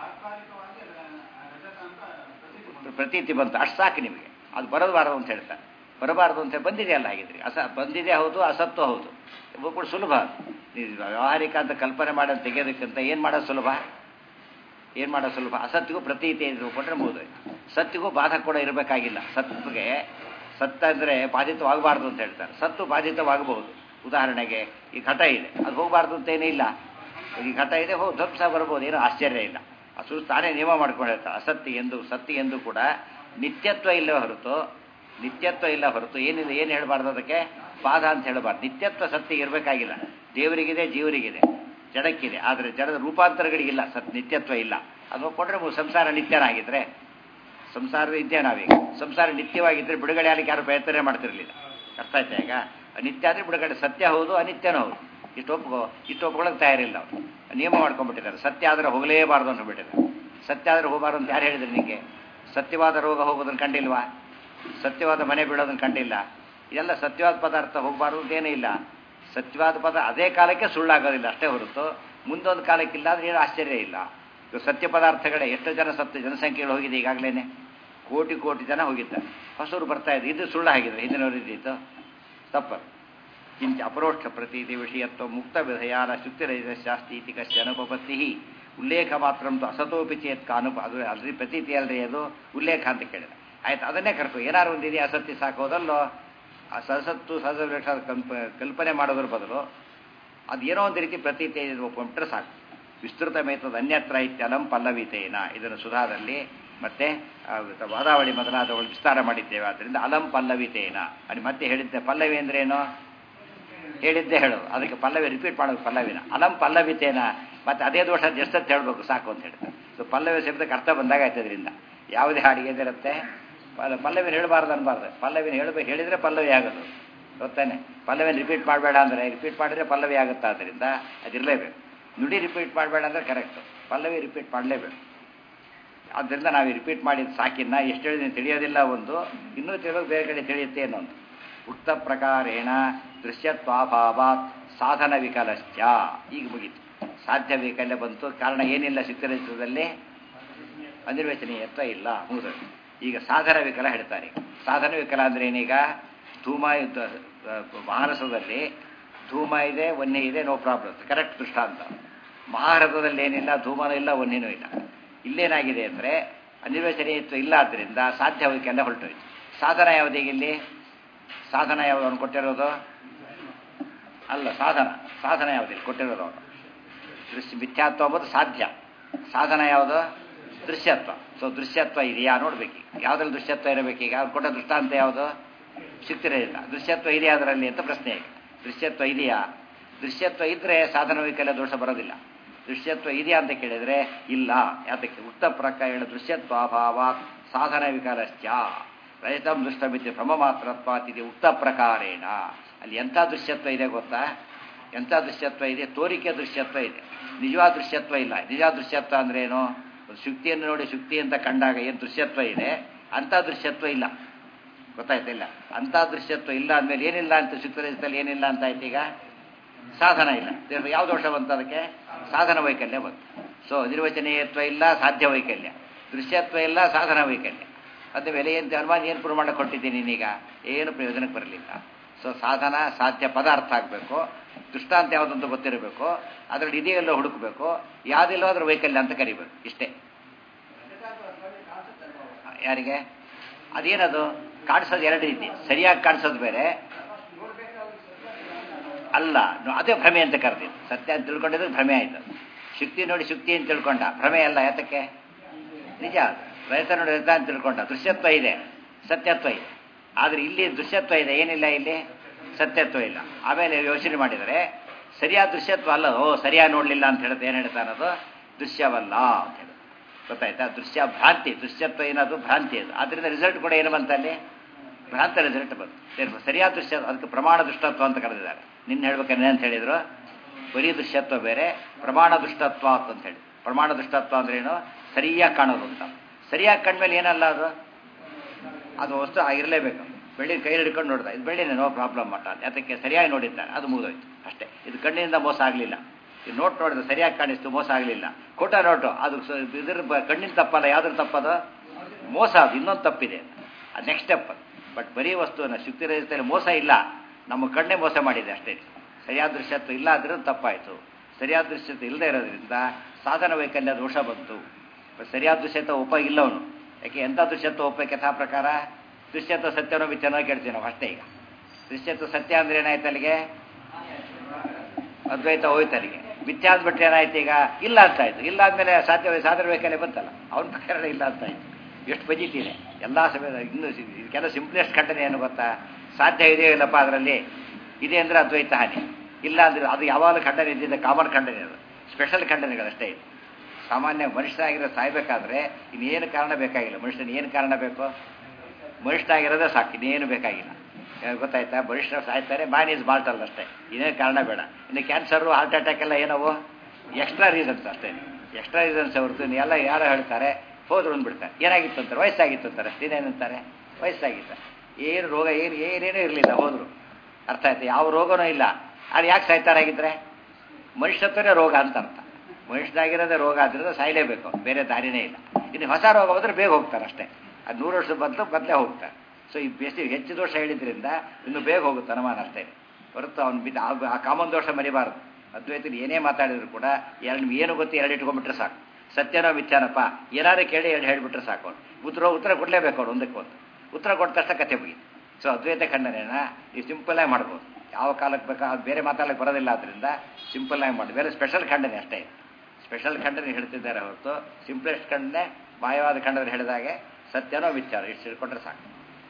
ಪ್ರತೀತಿ ಬಂತು ಅಷ್ಟು ಸಾಕು ನಿಮಗೆ ಅದು ಬರಬಾರದು ಅಂತ ಹೇಳ್ತಾರೆ ಬರಬಾರದು ಅಂತ ಬಂದಿದೆ ಅಲ್ಲ ಹಾಗಿದ್ರಿ ಅಸ ಬಂದಿದೆ ಹೌದು ಅಸತ್ತು ಹೌದು ಕೂಡ ಸುಲಭ ವ್ಯಾವಹಾರಿಕ ಅಂತ ಕಲ್ಪನೆ ಮಾಡೋದು ತೆಗೆಯೋದಕ್ಕಿಂತ ಏನು ಮಾಡೋದು ಸುಲಭ ಏನು ಮಾಡೋದು ಸುಲಭ ಅಸತ್ತಿಗೂ ಪ್ರತೀತಿ ಕೊಟ್ಟರೆ ಮುಗಿದು ಸತ್ತಿಗೂ ಬಾಧ ಕೂಡ ಇರಬೇಕಾಗಿಲ್ಲ ಸತ್ತಿಗೆ ಸತ್ತ ಅಂದರೆ ಬಾಧಿತವಾಗಬಾರ್ದು ಅಂತ ಹೇಳ್ತಾರೆ ಸತ್ತು ಬಾಧಿತವಾಗಬಹುದು ಉದಾಹರಣೆಗೆ ಈ ಘಟ ಇದೆ ಅದು ಹೋಗಬಾರ್ದು ಅಂತ ಏನೂ ಇಲ್ಲ ಈ ಘಟ ಇದೆ ಹೋಗಿ ಧ್ವಂಸ ಬರ್ಬೋದು ಏನೂ ಆಶ್ಚರ್ಯ ಇಲ್ಲ ಅದು ತಾನೇ ನಿಯಮ ಮಾಡ್ಕೊಂಡು ಹೇಳ್ತಾರೆ ಅಸತ್ತಿ ಎಂದು ಸತ್ತಿ ಎಂದು ಕೂಡ ನಿತ್ಯತ್ವ ಇಲ್ಲ ಹೊರತು ನಿತ್ಯತ್ವ ಇಲ್ಲ ಹೊರತು ಏನಿಲ್ಲ ಏನು ಹೇಳಬಾರ್ದು ಅದಕ್ಕೆ ಬಾಧ ಅಂತ ಹೇಳಬಾರ್ದು ನಿತ್ಯತ್ವ ಸತ್ತಿಗೆ ಇರಬೇಕಾಗಿಲ್ಲ ದೇವರಿಗಿದೆ ಜೀವರಿಗಿದೆ ಜಡಕ್ಕಿದೆ ಆದರೆ ಜಡದ ರೂಪಾಂತರಗಳಿಗಿಲ್ಲ ಸತ್ ನಿತ್ಯತ್ವ ಇಲ್ಲ ಅದು ಕೊಟ್ಟರೆ ಸಂಸಾರ ನಿತ್ಯನಾಗಿದ್ರೆ ಸಂಸಾರದ ಇದ್ದೇ ನಾವೀಗ ಸಂಸಾರ ನಿತ್ಯವಾಗಿದ್ದರೆ ಬಿಡುಗಡೆ ಆಗಲಿಕ್ಕೆ ಯಾರು ಪ್ರಯತ್ನ ಮಾಡ್ತಿರಲಿಲ್ಲ ಅರ್ಥ ಆಯ್ತಾ ಈಗ ನಿತ್ಯ ಆದರೆ ಬಿಡುಗಡೆ ಸತ್ಯ ಹೌದು ಅನಿತ್ಯನೂ ಹೌದು ಇಷ್ಟು ಒಪ್ಕೋ ಇಷ್ಟು ಒಪ್ಕೊಳ್ಳೋಕೆ ತಯಾರಿಲ್ಲ ಅವರು ನಿಯಮ ಮಾಡ್ಕೊಂಡ್ಬಿಟ್ಟಿದ್ದಾರೆ ಸತ್ಯ ಆದರೆ ಹೋಗಲೇಬಾರ್ದು ಅಂತ ಬಿಟ್ಟಿದ್ದಾರೆ ಸತ್ಯ ಆದರೆ ಹೋಗಬಾರ್ದು ಅಂತ ಯಾರು ಹೇಳಿದ್ರು ನಿಮಗೆ ಸತ್ಯವಾದ ರೋಗ ಹೋಗೋದನ್ನು ಕಂಡಿಲ್ವಾ ಸತ್ಯವಾದ ಮನೆ ಬೀಳೋದನ್ನು ಕಂಡಿಲ್ಲ ಇದೆಲ್ಲ ಸತ್ಯವಾದ ಪದಾರ್ಥ ಹೋಗಬಾರ್ದು ಅಂತೇನೇ ಇಲ್ಲ ಸತ್ಯವಾದ ಪದ ಅದೇ ಕಾಲಕ್ಕೆ ಸುಳ್ಳಾಗೋದಿಲ್ಲ ಅಷ್ಟೇ ಹೊರತು ಮುಂದೊಂದು ಕಾಲಕ್ಕಿಲ್ಲ ಅಂದ್ರೆ ಏನು ಆಶ್ಚರ್ಯ ಇಲ್ಲ ಸತ್ಯ ಪದಾರ್ಥಗಳೇ ಎಷ್ಟು ಜನ ಸತ್ಯ ಜನಸಂಖ್ಯೆಗಳು ಹೋಗಿದೆ ಈಗಾಗಲೇ ಕೋಟಿ ಕೋಟಿ ಜನ ಹೋಗಿದ್ದಾರೆ ಹೊಸರು ಬರ್ತಾ ಇದೆ ಇದು ಸುಳ್ಳು ಆಗಿದ್ರೆ ಹಿಂದಿನವರು ಇದ್ದಿತ್ತು ತಪ್ಪದು ಕಿಂಚ ಅಪರೋಕ್ಷ ಪ್ರತೀತಿ ವಿಷಯತ್ವ ಮುಕ್ತ ವಿಧಯಾನ ಶುಕ್ತಿರಹಿತ ಶಾಸ್ತಿ ಇತಿ ಕಶ್ಚ ಅನುಪಪತ್ತಿ ಉಲ್ಲೇಖ ಮಾತ್ರ ಅಸತೋಪಿ ಚೇತ್ ಅನುಪ ಅದು ಅಲ್ರಿ ಪ್ರತೀತಿ ಅಲ್ರಿ ಅದು ಉಲ್ಲೇಖ ಅಂತ ಕೇಳಿದೆ ಆಯ್ತು ಅದನ್ನೇ ಕರ್ಕೊ ಏನಾರು ಒಂದಿದೆ ಅಸತ್ಯ ಸಾಕೋದಲ್ಲೋ ಆ ಸಸತ್ತು ಸಹಜ ಕಲ್ಪ ಕಲ್ಪನೆ ಮಾಡೋದ್ರ ಬದಲು ಅದು ಏನೋ ಒಂದು ರೀತಿ ಪ್ರತೀತಿ ಒಪ್ಕೊಂಡ್ರೆ ಸಾಕು ವಿಸ್ತೃತ ಮೇತದ ಅನ್ಯತ್ರ ಇತ್ಯಲಂ ಪಲ್ಲವಿತೇನ ಇದನ್ನು ಸುಧಾದಲ್ಲಿ ಮತ್ತೆ ವಾದಾವಳಿ ಮೊದಲಾದವುಗಳು ವಿಸ್ತಾರ ಮಾಡಿದ್ದೇವೆ ಆದ್ದರಿಂದ ಅಲಂ ಪಲ್ಲವಿತೇನ ಅಲ್ಲಿ ಮತ್ತೆ ಹೇಳಿದ್ದೆ ಪಲ್ಲವಿ ಅಂದ್ರೇನು ಹೇಳಿದ್ದೆ ಹೇಳೋದು ಅದಕ್ಕೆ ಪಲ್ಲವಿ ರಿಪೀಟ್ ಮಾಡೋದು ಪಲ್ಲವಿನ ಅಲಂ ಪಲ್ಲವಿತೇನ ಮತ್ತೆ ಅದೇ ದೋಷ ಎಷ್ಟತ್ತು ಹೇಳಬೇಕು ಸಾಕು ಅಂತ ಹೇಳ್ತಾರೆ ಸೊ ಪಲ್ಲವಿ ಶಬ್ದಕ್ಕೆ ಅರ್ಥ ಬಂದಾಗ ಆಯ್ತು ಅದರಿಂದ ಯಾವುದೇ ಹಾಡಿಗೆ ಇರುತ್ತೆ ಪಲ್ಲವಿನ ಹೇಳಬಾರ್ದು ಅನ್ಬಾರ್ದು ಪಲ್ಲವಿನ ಹೇಳಬೇಕು ಹೇಳಿದರೆ ಪಲ್ಲವಿ ಆಗೋದು ಗೊತ್ತಾನೆ ಪಲ್ಲವಿನ ರಿಪೀಟ್ ಮಾಡಬೇಡ ಅಂದರೆ ರಿಪೀಟ್ ಮಾಡಿದ್ರೆ ಪಲ್ಲವಿ ಆಗುತ್ತೆ ಆದ್ದರಿಂದ ಅದಿರಲೇಬೇಕು ನುಡಿ ರಿಪೀಟ್ ಮಾಡಬೇಡ ಅಂದರೆ ಕರೆಕ್ಟು ಪಲ್ಲವಿ ರಿಪೀಟ್ ಮಾಡಲೇಬೇಕು ಆದ್ದರಿಂದ ನಾವು ರಿಪೀಟ್ ಮಾಡಿದ ಸಾಕಿನ್ನ ಎಷ್ಟು ಹೇಳಿದ್ರೆ ತಿಳಿಯೋದಿಲ್ಲ ಒಂದು ಇನ್ನೂ ತಿಳಿಯೋದು ಬೇರೆ ಕಡೆ ತಿಳಿಯುತ್ತೆ ಅನ್ನೊಂದು ಉಕ್ತ ಪ್ರಕಾರೇಣ ದೃಶ್ಯತ್ವಾಭಾವಾತ್ ಸಾಧನ ವಿಕಲಶ್ಚ ಈಗ ಮುಗೀತು ಸಾಧ್ಯ ವೈಕಲ್ಯ ಬಂತು ಕಾರಣ ಏನಿಲ್ಲ ಚಿತ್ರದಲ್ಲಿ ಅನಿರ್ವಚನೀಯತ್ವ ಇಲ್ಲ ಮುಗಿದು ಈಗ ಸಾಧನ ವಿಕಲ ಹೇಳ್ತಾರೆ ಸಾಧನ ವಿಕಲ ಅಂದ್ರೆ ಏನೀಗ ಧೂಮ ಮಹಾರಸದಲ್ಲಿ ಧೂಮ ಇದೆ ವನ್ಯ ಇದೆ ನೋ ಪ್ರಾಬ್ಲಮ್ ಕರೆಕ್ಟ್ ದೃಷ್ಟಾಂತ ಮಹಾರಥದಲ್ಲಿ ಏನಿಲ್ಲ ಧೂಮನೂ ಇಲ್ಲ ವನ್ಯನೂ ಇಲ್ಲ ಇಲ್ಲೇನಾಗಿದೆ ಅಂದರೆ ಅನಿರ್ವಚನೀಯತ್ವ ಇಲ್ಲ ಆದ್ದರಿಂದ ಸಾಧ್ಯ ವೈಕಲ್ಯ ಹೊರಟೋಯ್ತು ಸಾಧನ ಯಾವುದೀಗ ಇಲ್ಲಿ ಸಾಧನ ಯಾವುದು ಕೊಟ್ಟಿರೋದು ಅಲ್ಲ ಸಾಧನ ಸಾಧನ ಯಾವುದಿಲ್ಲ ಕೊಟ್ಟಿರೋದು ಅವನು ದೃಶ್ಯ ಮಿಥ್ಯಾತ್ವ ಅಂಬುದು ಸಾಧ್ಯ ಸಾಧನ ಯಾವುದು ದೃಶ್ಯತ್ವ ಸೊ ದೃಶ್ಯತ್ವ ಇದೆಯಾ ನೋಡ್ಬೇಕು ಯಾವುದ್ರಲ್ಲಿ ದೃಶ್ಯತ್ವ ಇರಬೇಕೀಗ ಅವ್ರು ಕೊಟ್ಟ ದೃಷ್ಟಾಂತ ಯಾವುದು ಸಿಗ್ತಿರೋದಿಲ್ಲ ದೃಶ್ಯತ್ವ ಇದೆಯಾ ಅದರಲ್ಲಿ ಅಂತ ಪ್ರಶ್ನೆ ಈಗ ದೃಶ್ಯತ್ವ ಇದೆಯಾ ದೃಶ್ಯತ್ವ ಇದ್ರೆ ಸಾಧನ ವೈಕಲ್ಯ ದೋಷ ಬರೋದಿಲ್ಲ ದೃಶ್ಯತ್ವ ಇದೆಯಾ ಅಂತ ಕೇಳಿದ್ರೆ ಇಲ್ಲ ಯಾತಕ್ಕೆ ಉಕ್ತ ಪ್ರಕಾರ ದೃಶ್ಯತ್ವ ಅಭಾವ ಸಾಧನ ವಿಕಾರಶ್ಚ ರಜತಂ ದುಷ್ಟಮಿತಿ ಭ್ರಮ ಮಾತ್ರತ್ವಾತಿದೆ ಉಕ್ತ ಪ್ರಕಾರೇಣ ಅಲ್ಲಿ ಎಂಥ ದೃಶ್ಯತ್ವ ಇದೆ ಗೊತ್ತಾ ಎಂಥ ದೃಶ್ಯತ್ವ ಇದೆ ತೋರಿಕೆ ದೃಶ್ಯತ್ವ ಇದೆ ನಿಜವಾದ ದೃಶ್ಯತ್ವ ಇಲ್ಲ ನಿಜವಾದ ದೃಶ್ಯತ್ವ ಅಂದ್ರೆ ಏನು ಒಂದು ಶುಕ್ತಿಯನ್ನು ನೋಡಿ ಶುಕ್ತಿ ಅಂತ ಕಂಡಾಗ ಏನು ದೃಶ್ಯತ್ವ ಇದೆ ಅಂಥ ದೃಶ್ಯತ್ವ ಇಲ್ಲ ಗೊತ್ತಾಯ್ತಿಲ್ಲ ಅಂಥ ದೃಶ್ಯತ್ವ ಇಲ್ಲ ಅಂದಮೇಲೆ ಏನಿಲ್ಲ ಅಂತ ಶುಕ್ತರಜದಲ್ಲಿ ಏನಿಲ್ಲ ಅಂತ ಆಯ್ತು ಈಗ ಸಾಧನ ಇಲ್ಲ ಯಾವ ದೋಷ ಬಂತು ಅದಕ್ಕೆ ಸಾಧನ ವೈಕಲ್ಯ ಬಂತು ಸೊ ನಿರ್ವಚನೀಯತ್ವ ಇಲ್ಲ ಸಾಧ್ಯ ವೈಕಲ್ಯ ದೃಶ್ಯತ್ವ ಇಲ್ಲ ಸಾಧನ ವೈಕಲ್ಯ ಅದ್ರ ಮೇಲೆ ಏನು ಅನುಮಾನ ಏನು ಪ್ರಮಾಣ ಕೊಟ್ಟಿದ್ದೀನಿ ನೀನೀಗ ಏನು ಪ್ರಯೋಜನಕ್ಕೆ ಬರಲಿಲ್ಲ ಸೊ ಸಾಧನ ಸಾಧ್ಯ ಪದಾರ್ಥ ಆಗಬೇಕು ದೃಷ್ಟಾಂತ ಯಾವುದಂತ ಗೊತ್ತಿರಬೇಕು ಅದರಲ್ಲಿ ಇದೆಯೆಲ್ಲ ಹುಡುಕಬೇಕು ಯಾವುದಿಲ್ಲೋ ಅದ್ರ ವೈಕಲ್ಯ ಅಂತ ಕರಿಬೇಕು ಇಷ್ಟೇ ಯಾರಿಗೆ ಅದೇನದು ಕಾಣಿಸೋದು ಎರಡು ರೀತಿ ಸರಿಯಾಗಿ ಕಾಣಿಸೋದು ಬೇರೆ ಅಲ್ಲ ಅದೇ ಭ್ರಮೆ ಅಂತ ಕರೆದಿದ್ದು ಸತ್ಯ ಅಂತ ತಿಳ್ಕೊಂಡಿದ್ರೆ ಭ್ರಮೆ ಆಯಿತು ಶುಕ್ತಿ ನೋಡಿ ಶುಕ್ತಿ ಅಂತ ತಿಳ್ಕೊಂಡ ಭ್ರಮೆ ಅಲ್ಲ ಯಾತಕ್ಕೆ ನಿಜ ರೈತ ನೋಡಿ ರೈತ ಅಂತ ತಿಳ್ಕೊಂಡ ದೃಶ್ಯತ್ವ ಇದೆ ಸತ್ಯತ್ವ ಇದೆ ಆದರೆ ಇಲ್ಲಿ ದೃಶ್ಯತ್ವ ಇದೆ ಏನಿಲ್ಲ ಇಲ್ಲಿ ಸತ್ಯತ್ವ ಇಲ್ಲ ಆಮೇಲೆ ಯೋಚನೆ ಮಾಡಿದರೆ ಸರಿಯಾದ ದೃಶ್ಯತ್ವ ಅಲ್ಲ ಓ ಸರಿಯಾಗಿ ನೋಡಲಿಲ್ಲ ಅಂತ ಹೇಳಿದ್ರೆ ಏನು ಹೇಳ್ತಾನದು ದೃಶ್ಯವಲ್ಲ ಅಂತ ಹೇಳಿ ಗೊತ್ತಾಯ್ತಾ ದೃಶ್ಯ ಭ್ರಾಂತಿ ದೃಶ್ಯತ್ವ ಏನದು ಭ್ರಾಂತಿ ಅದು ಆದ್ದರಿಂದ ರಿಸಲ್ಟ್ ಕೂಡ ಏನು ಬಂತಲ್ಲಿ ಭ್ರಾಂತ ರಿಸಲ್ಟ್ ಬಂತು ಸರಿಯಾದ ದೃಶ್ಯ ಅದಕ್ಕೆ ಪ್ರಮಾಣ ದುಷ್ಟತ್ವ ಅಂತ ಕರೆದಿದ್ದಾರೆ ನಿನ್ನ ಹೇಳ್ಬೇಕಾದ್ರೆ ಅಂತ ಹೇಳಿದ್ರು ಬರೀ ದೃಶ್ಯತ್ವ ಬೇರೆ ಪ್ರಮಾಣ ದುಷ್ಟತ್ವ ಅಂತ ಹೇಳಿ ಪ್ರಮಾಣ ದುಷ್ಟತ್ವ ಅಂದ್ರೆ ಏನು ಸರಿಯಾಗಿ ಕಾಣೋದು ಅಂತ ಸರಿಯಾಗಿ ಕಂಡ್ಮೇಲೆ ಏನಲ್ಲ ಅದು ಅದು ವಸ್ತು ಆಗಿರಲೇಬೇಕು ಬೆಳ್ಳಿ ಕೈ ಹಿಡ್ಕೊಂಡು ನೋಡ್ದ ಇದು ಬೆಳ್ಳಿನೇ ನೋ ಪ್ರಾಬ್ಲಮ್ ಮಟ್ಟ ಅದಕ್ಕೆ ಸರಿಯಾಗಿ ನೋಡಿದ್ದಾರೆ ಅದು ಮುಗಿದೋಯ್ತು ಅಷ್ಟೇ ಇದು ಕಣ್ಣಿನಿಂದ ಮೋಸ ಆಗಲಿಲ್ಲ ಇದು ನೋಟ್ ನೋಡಿದ್ರೆ ಸರಿಯಾಗಿ ಕಾಣಿಸ್ತು ಮೋಸ ಆಗಲಿಲ್ಲ ಕೋಟ ನೋಟು ಅದು ಇದ್ರ ಕಣ್ಣಿನ ತಪ್ಪಲ್ಲ ಯಾವ್ದ್ರ ತಪ್ಪದು ಮೋಸ ಅದು ಇನ್ನೊಂದು ತಪ್ಪಿದೆ ಅದು ನೆಕ್ಸ್ಟ್ ಸ್ಟೆಪ್ ಬಟ್ ಬರೀ ವಸ್ತುವನ್ನ ಶುಕ್ತಿ ರಹಿತದಲ್ಲಿ ಮೋಸ ಇಲ್ಲ ನಮ್ಮ ಕಣ್ಣೇ ಮೋಸ ಮಾಡಿದೆ ಅಷ್ಟೇ ಸರಿಯಾದ ದೃಶ್ಯತ್ವ ಇಲ್ಲ ಆದ್ರೂ ತಪ್ಪಾಯಿತು ಸರಿಯಾದ ದೃಶ್ಯತ್ವ ಇಲ್ಲದೆ ಇರೋದ್ರಿಂದ ಸಾಧನ ವೈಕಲ್ಯ ದೋಷ ಬಂತು ಸರಿಯಾದ ದೃಶ್ಯತ್ವ ಒಪ್ಪ ಇಲ್ಲ ಅವನು ಯಾಕೆ ಎಂಥ ದೃಶ್ಯತ್ವ ಒಪ್ಪಕ್ಕೆ ಯಥಾ ಪ್ರಕಾರ ದೃಶ್ಯತ್ವ ಸತ್ಯನೋ ಮಿಥ್ಯನೋ ಕೇಳ್ತೀವಿ ನಾವು ಅಷ್ಟೇ ಈಗ ದೃಶ್ಯತ್ವ ಸತ್ಯ ಅಂದ್ರೆ ಏನಾಯ್ತು ಅಲ್ಲಿಗೆ ಅದ್ವೈತ ಹೋಯ್ತು ಅಲ್ಲಿಗೆ ಮಿಥ್ಯ ಅಂದ್ಬಿಟ್ರೆ ಏನಾಯ್ತು ಈಗ ಇಲ್ಲ ಅಂತ ಆಯ್ತು ಇಲ್ಲ ಆದ್ಮೇಲೆ ಸಾಧ್ಯ ಸಾಧನ ವೈಕಲ್ಯ ಬಂತಲ್ಲ ಅವನ ಪ್ರಕಾರ ಇಲ್ಲ ಅಂತ ಆಯ್ತು ಎಷ್ಟು ಬಜಿತೀನಿ ಎಲ್ಲ ಸಮಯ ಇನ್ನು ಇದಕ್ಕೆಲ್ಲ ಸಿಂಪ್ಲೆಸ್ಟ್ ಖಂಡನೆ ಏನು ಗೊತ್ತಾ ಸಾಧ್ಯ ಇದೆಯೋ ಇಲ್ಲಪ್ಪ ಅದರಲ್ಲಿ ಇದೆ ಅಂದರೆ ಅದ್ವೈತ ಹಾನಿ ಇಲ್ಲ ಅಂದ್ರೆ ಅದು ಯಾವಾಗಲೂ ಖಂಡನೆ ಇದ್ದಿದ್ದ ಕಾಮನ್ ಖಂಡನೆ ಅದು ಸ್ಪೆಷಲ್ ಖಂಡನೆಗಳಷ್ಟೇ ಇದೆ ಸಾಮಾನ್ಯ ಮನುಷ್ಯನಾಗಿರೋ ಸಾಯ್ಬೇಕಾದ್ರೆ ಇನ್ನೇನು ಕಾರಣ ಬೇಕಾಗಿಲ್ಲ ಮನುಷ್ಯನ ಏನು ಕಾರಣ ಬೇಕು ಮನುಷ್ಯನಾಗಿರೋದೇ ಸಾಕು ಇನ್ನೇನು ಬೇಕಾಗಿಲ್ಲ ಗೊತ್ತಾಯ್ತಾ ಮನುಷ್ಯರು ಸಾಯ್ತಾರೆ ಮ್ಯಾನ್ ಈಸ್ ಮಾರ್ಟಲ್ ಅಷ್ಟೇ ಇನ್ನೇನು ಕಾರಣ ಬೇಡ ಇನ್ನು ಕ್ಯಾನ್ಸರು ಹಾರ್ಟ್ ಅಟ್ಯಾಕ್ ಎಲ್ಲ ಏನವು ಎಕ್ಸ್ಟ್ರಾ ರೀಸನ್ಸ್ ಅಷ್ಟೇ ಎಕ್ಸ್ಟ್ರಾ ರೀಸನ್ಸ್ ಹೊರತು ಎಲ್ಲ ಯಾರೋ ಹೇಳ್ತಾರೆ ಹೋದ್ರು ಅಂದ್ಬಿಡ್ತಾರೆ ಏನಾಗಿತ್ತು ಅಂತಾರೆ ವಯಸ್ಸಾಗಿತ್ತು ಅಂತಾರೆ ಅಷ್ಟೇ ಇನ್ನೇನಂತಾರೆ ವಯಸ್ಸಾಗಿತ್ತು ಏನು ರೋಗ ಏನು ಏನೇನೂ ಇರಲಿಲ್ಲ ಹೋದ್ರು ಅರ್ಥ ಆಯ್ತು ಯಾವ ರೋಗನೂ ಇಲ್ಲ ಅದು ಯಾಕೆ ಸಾಯ್ತಾರಾಗಿದ್ರೆ ಮನುಷ್ಯತ್ವನೇ ರೋಗ ಅಂತ ಅರ್ಥ ಮನುಷ್ಯನಾಗಿರೋದೇ ರೋಗ ಆದ್ರಿಂದ ಸಾಯಲೇಬೇಕು ಬೇರೆ ದಾರಿನೇ ಇಲ್ಲ ಇನ್ನು ಹೊಸ ರೋಗ ಹೋದ್ರೆ ಬೇಗ ಹೋಗ್ತಾರೆ ಅಷ್ಟೇ ಅದು ನೂರು ವರ್ಷದ ಬದಲು ಬದಲೇ ಹೋಗ್ತಾರೆ ಸೊ ಈ ಬೇಸಿ ಹೆಚ್ಚು ದೋಷ ಹೇಳಿದ್ರಿಂದ ಇನ್ನು ಬೇಗ ಹೋಗುತ್ತೆ ಅನುಮಾನ ಅಷ್ಟೇ ಹೊರತು ಅವ್ನು ಬಿದ್ದು ಆ ಕಾಮನ್ ದೋಷ ಮರಿಬಾರ್ದು ಅದ್ವೈತಲ್ಲಿ ಏನೇ ಮಾತಾಡಿದ್ರು ಕೂಡ ಎರಡು ಏನು ಗೊತ್ತು ಎರಡು ಇಟ್ಕೊಂಡ್ಬಿಟ್ರೆ ಸಾಕು ಸತ್ಯನೋ ಮಿಥ್ಯಾನಪ್ಪ ಏನಾದ್ರು ಕೇಳಿ ಎರಡು ಹೇಳಿಬಿಟ್ರೆ ಸಾಕು ಉತ್ತರ ಉತ್ತರ ಕೊಡಲೇಬೇಕು ಅವ್ರು ಒಂದಕ್ಕೆ ಒಂದು ಉತ್ತರ ಕೊಟ್ಟ ತಕ್ಷಣ ಕತೆ ಮುಗಿತು ಸೊ ಅದ್ವೈತ ಖಂಡನೆನ ನೀವು ಸಿಂಪಲ್ಲಾಗಿ ಮಾಡ್ಬೋದು ಯಾವ ಕಾಲಕ್ಕೆ ಬೇಕಾ ಅದು ಬೇರೆ ಮಾತಾಡಕ್ಕೆ ಬರೋದಿಲ್ಲ ಆದ್ದರಿಂದ ಸಿಂಪಲ್ಲಾಗಿ ಮಾಡಿ ಬೇರೆ ಸ್ಪೆಷಲ್ ಖಂಡನೆ ಅಷ್ಟೇ ಸ್ಪೆಷಲ್ ಖಂಡನೆ ಹೇಳ್ತಿದ್ದಾರೆ ಹೊರತು ಸಿಂಪ್ಲೆಸ್ಟ್ ಖಂಡನೆ ಮಾಯವಾದ ಖಂಡನೆ ಹೇಳಿದಾಗೆ ಸತ್ಯನೋ ವಿಚಾರ ಇಷ್ಟು ತಿಳ್ಕೊಂಡ್ರೆ ಸಾಕು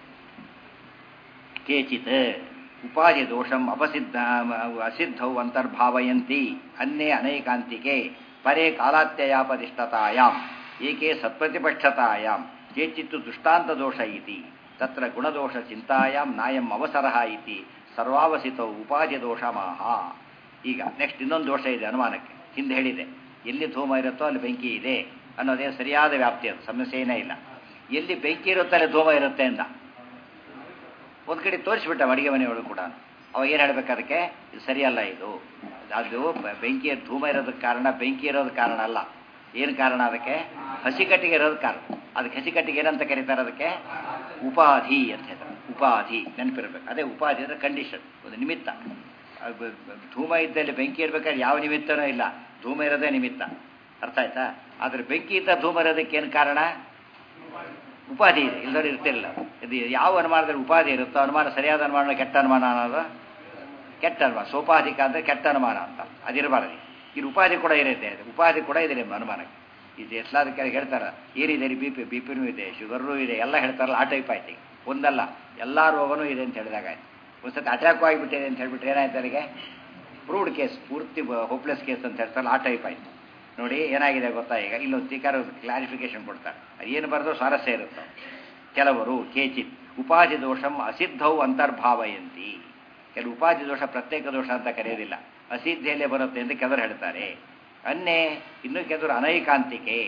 ಕೇಚಿತ್ ಉಪಾಧಿ ದೋಷಂ ಅಪಸಿದ್ಧ ಅಸಿದ್ಧೌ ಅಂತರ್ಭಾವಯಂತಿ ಅನ್ಯೇ ಅನೈಕಾಂತಿಕೆ ಪರೇ ಕಾಲಾತ್ಯಯಾಪದಿಷ್ಟತಾಯಾಂ ಏಕೆ ಸತ್ಪ್ರತಿಪಕ್ಷತಾಯಾಂ ಕೇಚಿತ್ತು ದೃಷ್ಟಾಂತ ದೋಷ ಇತಿ ತತ್ರ ಗುಣದೋಷ ಚಿಂತಾಯಾಂ ನಾಯಂ ಅವಸರಃ ಇತಿ ಸರ್ವಾವಸಿತೌ ಉಪಾಧಿ ದೋಷಮಾಹ ಈಗ ನೆಕ್ಸ್ಟ್ ಇನ್ನೊಂದು ದೋಷ ಇದೆ ಅನುಮಾನಕ್ಕೆ ಹಿಂದೆ ಹೇಳಿದೆ ಎಲ್ಲಿ ಧೂಮ ಇರುತ್ತೋ ಅಲ್ಲಿ ಬೆಂಕಿ ಇದೆ ಅನ್ನೋದೇ ಸರಿಯಾದ ವ್ಯಾಪ್ತಿ ಅದು ಸಮಸ್ಯೆ ಏನೇ ಇಲ್ಲ ಎಲ್ಲಿ ಬೆಂಕಿ ಇರುತ್ತೆ ಅಲ್ಲಿ ಧೂಮ ಇರುತ್ತೆ ಅಂತ ಒಂದು ಕಡೆ ತೋರಿಸ್ಬಿಟ್ಟ ಅಡಿಗೆ ಮನೆಯೊಳಗೆ ಕೂಡ ಅವ ಏನು ಹೇಳ್ಬೇಕು ಅದಕ್ಕೆ ಇದು ಸರಿಯಲ್ಲ ಇದು ಅದು ಬೆಂಕಿ ಧೂಮ ಇರೋದಕ್ಕೆ ಕಾರಣ ಬೆಂಕಿ ಇರೋದಕ್ಕೆ ಕಾರಣ ಅಲ್ಲ ಏನು ಕಾರಣ ಅದಕ್ಕೆ ಹಸಿಕಟ್ಟಿಗೆ ಇರೋದು ಕಾರಣ ಅದಕ್ಕೆ ಹಸಿಕಟ್ಟಿಗೆ ಏನಂತ ಕರೀತಾರೆ ಅದಕ್ಕೆ ಉಪಾಧಿ ಅಂತ ಹೇಳ್ತಾರೆ ಉಪಾಧಿ ನೆನಪಿರ್ಬೇಕು ಅದೇ ಉಪಾಧಿ ಅಂದರೆ ಕಂಡೀಷನ್ ಒಂದು ನಿಮಿತ್ತ ಧೂಮ ಇದ್ದಲ್ಲಿ ಬೆಂಕಿ ಇರ್ಬೇಕಾದ್ರೆ ಯಾವ ನಿಮಿತ್ತನೂ ಇಲ್ಲ ಧೂಮ ಇರೋದೇ ನಿಮಿತ್ತ ಅರ್ಥ ಆಯ್ತಾ ಆದರೆ ಬೆಂಕಿ ಇದ್ದ ಧೂಮ ಇರೋದಕ್ಕೆ ಏನು ಕಾರಣ ಉಪಾಧಿ ಇದೆ ಇಲ್ಲದವ್ರು ಇರ್ತಿರಲಿಲ್ಲ ಇದು ಯಾವ ಅನುಮಾನದಲ್ಲಿ ಉಪಾಧಿ ಇರುತ್ತೋ ಅನುಮಾನ ಸರಿಯಾದ ಅನುಮಾನ ಕೆಟ್ಟ ಅನುಮಾನ ಅನ್ನೋದು ಕೆಟ್ಟ ಅನುಮಾನ ಸೋಪಾಧಿಕ ಅಂದರೆ ಕೆಟ್ಟ ಅನುಮಾನ ಅಂತ ಅದಿರಬಾರದು ಇಲ್ಲಿ ಉಪಾಧಿ ಕೂಡ ಇರುತ್ತೆ ಅದು ಉಪಾಧಿ ಕೂಡ ಇದೆ ನಿಮ್ಮ ಅನುಮಾನಕ್ಕೆ ಇದು ಎಲ್ಲದಕ್ಕೆ ಹೇಳ್ತಾರೆ ಏನಿದೆ ಬಿ ಪಿ ಬಿ ಪಿನೂ ಇದೆ ಶುಗರ್ನೂ ಇದೆ ಎಲ್ಲ ಹೇಳ್ತಾರಲ್ಲ ಆ ಟೈಪ್ ಆಯ್ತು ಈಗ ಒಂದಲ್ಲ ಎಲ್ಲ ರೋಗನೂ ಇದೆ ಅಂತ ಹೇಳಿದಾಗ ಆಯ್ತು ಒಂದ್ಸತಿ ಅಟ್ಯಾಕು ಆಗಿಬಿಟ್ಟಿದೆ ಅಂತ ಹೇಳ್ಬಿಟ್ರೆ ಏನಾಯ್ತು ಅವರಿಗೆ ಪ್ರೂವ್ಡ್ ಕೇಸ್ ಪೂರ್ತಿ ಹೋಪ್ಲೆಸ್ ಕೇಸ್ ಅಂತ ಹೇಳ್ತಾರಲ್ಲ ಆ ಟೈಪ್ ಆಯ್ತು ನೋಡಿ ಏನಾಗಿದೆ ಗೊತ್ತಾ ಈಗ ಇಲ್ಲೊಂದು ಟೀಕಾರ ಕ್ಲಾರಿಫಿಕೇಶನ್ ಕೊಡ್ತಾರೆ ಅದೇನು ಬರೆದು ಸ್ವಾರಸ್ಯ ಇರುತ್ತೆ ಕೆಲವರು ಕೇಚಿತ್ ಉಪಾಧಿ ದೋಷಂ ಅಸಿದ್ಧವು ಅಂತರ್ಭಾವಯಂತಿ ಕೆಲವು ಉಪಾಧಿ ದೋಷ ಪ್ರತ್ಯೇಕ ದೋಷ ಅಂತ ಕರೆಯೋದಿಲ್ಲ ಅಸಿದ್ಧಿಯಲ್ಲೇ ಬರುತ್ತೆ ಅಂತ ಕೆಲವರು ಹೇಳ್ತಾರೆ ಅನ್ನೇ ಇನ್ನೂ ಕೆಲವರು ಅನೈಕಾಂತಿಕೆ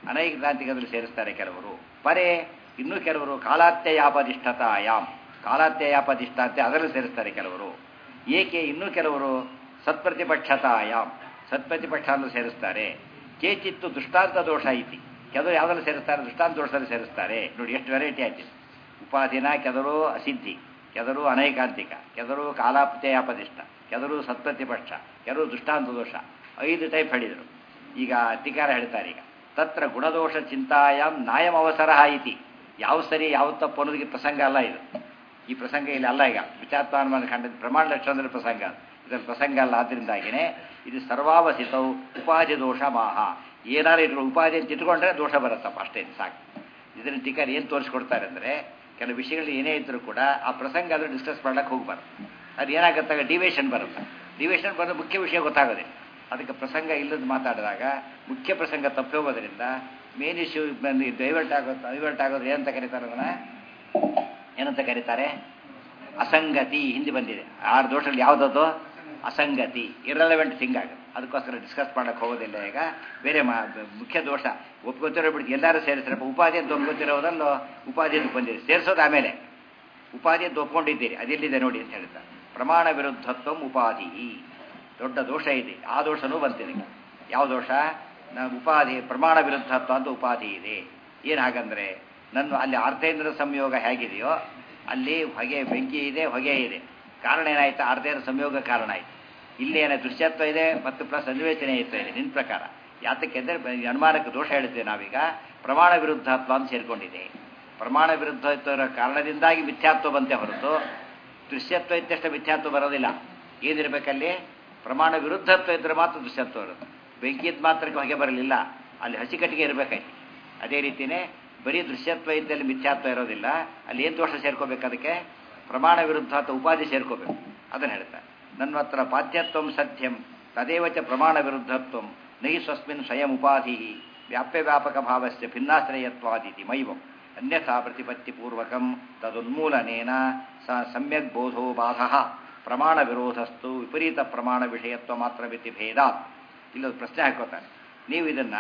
ಅನೈಕ್ರಾಂತಿಕದಲ್ಲಿ ಸೇರಿಸ್ತಾರೆ ಕೆಲವರು ಪರೇ ಇನ್ನೂ ಕೆಲವರು ಕಾಲಾತ್ಯಯಾಪದಿಷ್ಠತಾಯಾಮ್ ಕಾಲಾತ್ಯಯಾಪದಿಷ್ಠಾತೆ ಅದರಲ್ಲಿ ಸೇರಿಸ್ತಾರೆ ಕೆಲವರು ಏಕೆ ಇನ್ನೂ ಕೆಲವರು ಸತ್ಪ್ರತಿಪಕ್ಷತಾಯಾಮ್ ಸತ್ಪ್ರತಿಪಕ್ಷ ಅಂತ ಸೇರಿಸ್ತಾರೆ ಕೇಚಿತ್ತು ದೃಷ್ಟಾಂತ ದೋಷ ಐತಿ ಕೆಲವರು ಯಾವ್ದ್ರಲ್ಲಿ ಸೇರಿಸ್ತಾರೆ ದೃಷ್ಟಾಂತ ದೋಷದಲ್ಲಿ ಸೇರಿಸ್ತಾರೆ ನೋಡಿ ಎಷ್ಟು ವೆರೈಟಿ ಆಯ್ತು ಉಪಾಧಿನ ಕೆದರು ಅಸಿದ್ಧಿ ಕೆದರು ಅನೈಕಾಂತಿಕ ಕೆದರು ಕಾಲಾಪ್ತಯಾಪದಿಷ್ಟ ಕೆದರು ಸತ್ಪ್ರತಿಪಕ್ಷ ಕೆಲವರು ದೃಷ್ಟಾಂತ ದೋಷ ಐದು ಟೈಪ್ ಹೇಳಿದರು ಈಗ ಅಧಿಕಾರ ಹೇಳ್ತಾರೆ ಈಗ ತತ್ರ ಗುಣದೋಷ ಚಿಂತಾಯಾಮ್ ನಾಯಂ ಅವಸರ ಇತಿ ಯಾವ ಸರಿ ಯಾವ ತಪ್ಪು ಅನ್ನೋದಕ್ಕೆ ಪ್ರಸಂಗ ಅಲ್ಲ ಇದು ಈ ಪ್ರಸಂಗ ಇಲ್ಲಿ ಅಲ್ಲ ಈಗ ವಿಚಾತ್ವಾನುಮಾನ ಖಂಡ ಪ್ರಮಾಣ ಲಕ್ಷಣದಲ್ಲಿ ಪ್ರಸಂಗ ಇದರಲ್ಲಿ ಪ್ರಸಂಗ ಅಲ್ಲ ಆದ್ದರಿಂದಾಗಿನೇ ಇದು ಸರ್ವಾವಸಿತವು ಉಪಾಧಿ ದೋಷ ಮಾಹ ಏನಾರು ಇಟ್ಕೊಂಡು ಉಪಾಧಿ ಅಂತ ಇಟ್ಕೊಂಡ್ರೆ ದೋಷ ಬರುತ್ತಪ್ಪ ಅಷ್ಟೇ ಸಾಕು ಇದನ್ನ ಟೀಕರ್ ಏನು ತೋರಿಸ್ಕೊಡ್ತಾರೆ ಅಂದರೆ ಕೆಲವು ವಿಷಯಗಳು ಏನೇ ಇದ್ರೂ ಕೂಡ ಆ ಪ್ರಸಂಗ ಆದರೂ ಡಿಸ್ಕಸ್ ಮಾಡ್ಲಿಕ್ಕೆ ಹೋಗ್ಬಾರ್ದು ಅದು ಏನಾಗುತ್ತಾಗ ಡಿವೇಷನ್ ಬರುತ್ತೆ ಡಿವೇಷನ್ ಬರೋದು ಮುಖ್ಯ ವಿಷಯ ಗೊತ್ತಾಗೋದೆ ಅದಕ್ಕೆ ಪ್ರಸಂಗ ಇಲ್ಲದ ಮಾತಾಡಿದಾಗ ಮುಖ್ಯ ಪ್ರಸಂಗ ತಪ್ಪಿ ಹೋಗೋದ್ರಿಂದ ಮೇನ್ ಇಶ್ಯೂ ಡೈವರ್ಟ್ ಆಗೋದು ಡೈವರ್ಟ್ ಆಗೋದು ಏನಂತ ಕರೀತಾರೆ ಅದನ್ನ ಏನಂತ ಕರೀತಾರೆ ಅಸಂಗತಿ ಹಿಂದೆ ಬಂದಿದೆ ಆರು ದೋಷದಲ್ಲಿ ಯಾವುದದು ಅಸಂಗತಿ ಇರಲೆವೆಂಟ್ ಥಿಂಗ್ ಆಗುತ್ತೆ ಅದಕ್ಕೋಸ್ಕರ ಡಿಸ್ಕಸ್ ಮಾಡಕ್ಕೆ ಹೋಗೋದಿಲ್ಲ ಈಗ ಬೇರೆ ಮಾ ಮುಖ್ಯ ದೋಷ ಒಪ್ಕೋತಿರೋ ಬಿಟ್ಟು ಎಲ್ಲರೂ ಸೇರಿಸ್ರಪ್ಪ ಉಪಾಧಿ ಅಂತ ಒಪ್ಕೋತಿರೋದಲ್ಲೋ ಉಪಾಧಿ ಅಂತ ಬಂದಿದೆ ಸೇರಿಸೋದು ಆಮೇಲೆ ಉಪಾಧಿ ಅಂತ ಒಪ್ಕೊಂಡಿದ್ದೀರಿ ಅದೆಲ್ಲಿದೆ ನೋಡಿ ಅಂತ ಹೇಳ್ತಾರೆ ಪ್ರಮಾಣ ವಿರುದ್ಧತ್ವ ಉಪಾಧಿ ದೊಡ್ಡ ದೋಷ ಇದೆ ಆ ದೋಷನೂ ಬಂತಿದೆ ಈಗ ಯಾವ ದೋಷ ನಾವು ಉಪಾಧಿ ಪ್ರಮಾಣ ವಿರುದ್ಧತ್ವ ಅಂತ ಉಪಾಧಿ ಇದೆ ಏನು ಹಾಗಂದ್ರೆ ನನ್ನ ಅಲ್ಲಿ ಅರ್ಧೇಂದ್ರ ಸಂಯೋಗ ಹೇಗಿದೆಯೋ ಅಲ್ಲಿ ಹೊಗೆ ಬೆಂಕಿ ಇದೆ ಹೊಗೆ ಇದೆ ಕಾರಣ ಏನಾಯ್ತು ಅರ್ಧೇಂದ್ರ ಸಂಯೋಗ ಕಾರಣ ಆಯ್ತು ಇಲ್ಲಿ ಏನೋ ದೃಶ್ಯತ್ವ ಇದೆ ಮತ್ತು ಪ್ಲಸ್ ಅನ್ವೇಷಣೆ ಇರ್ತಾ ಇದೆ ನಿನ್ನ ಪ್ರಕಾರ ಯಾತಕ್ಕೆ ಅಂದರೆ ಅನುಮಾನಕ್ಕೆ ದೋಷ ಹೇಳ್ತೇವೆ ನಾವೀಗ ಪ್ರಮಾಣ ವಿರುದ್ಧತ್ವ ಅಂತ ಸೇರ್ಕೊಂಡಿದೆ ಪ್ರಮಾಣ ವಿರುದ್ಧ ಇರೋ ಕಾರಣದಿಂದಾಗಿ ಮಿಥ್ಯಾತ್ವ ಬಂತೆ ಹೊರತು ದೃಶ್ಯತ್ವ ಇದ್ದಷ್ಟು ಮಿಥ್ಯಾತ್ವ ಬರೋದಿಲ್ಲ ಏನಿರಬೇಕಲ್ಲಿ ಪ್ರಮಾಣ ವಿರುದ್ಧತ್ವ ಇದ್ದರೆ ಮಾತ್ರ ದೃಶ್ಯತ್ವ ಬರುತ್ತೆ ಬೆಂಕಿಯದ್ದು ಮಾತ್ರಕ್ಕೆ ಹೊಗೆ ಬರಲಿಲ್ಲ ಅಲ್ಲಿ ಹಸಿ ಕಟ್ಟಿಗೆ ಇರಬೇಕಾಯ್ತು ಅದೇ ರೀತಿಯೇ ಬರೀ ದೃಶ್ಯತ್ವ ಇದ್ದಲ್ಲಿ ಮಿಥ್ಯಾತ್ವ ಇರೋದಿಲ್ಲ ಅಲ್ಲಿ ಏನು ದೋಷ ಸೇರ್ಕೋಬೇಕು ಅದಕ್ಕೆ ಪ್ರಮಾಣ ವಿರುದ್ಧ ಅಥವಾ ಉಪಾಧಿ ಸೇರ್ಕೋಬೇಕು ಅದನ್ನು ಹೇಳ್ತಾರೆ ನನ್ನ ಹತ್ರ ಪಾದ್ಯತ್ವ ಸತ್ಯಂ ತದೇವಚ ಪ್ರಮಾಣ ವಿರುದ್ಧತ್ವ ನಹಿ ಸ್ವಸ್ಮಿನ್ ಸ್ವಯಂ ಉಪಾಧಿ ವ್ಯಾಪ್ಯ ವ್ಯಾಪಕ ಭಾವಸ್ಯ ಭಿನ್ನಾಶ್ರಯತ್ವಾದಿತಿ ಮೈವಂ ಅನ್ಯಥಾ ಪ್ರತಿಪತ್ತಿಪೂರ್ವಕಂ ತದುನ್ಮೂಲನೇನ ಸ ಸಮ್ಯಕ್ ಬೋಧೋ ಬಾಧ ಪ್ರಮಾಣ ವಿರೋಧಸ್ತು ವಿಪರೀತ ಪ್ರಮಾಣ ವಿಷಯತ್ವ ಮಾತ್ರ ಮಿತಿ ಭೇದ ಇಲ್ಲೊಂದು ಪ್ರಶ್ನೆ ಹಾಕೋತಾನೆ ನೀವು ಇದನ್ನ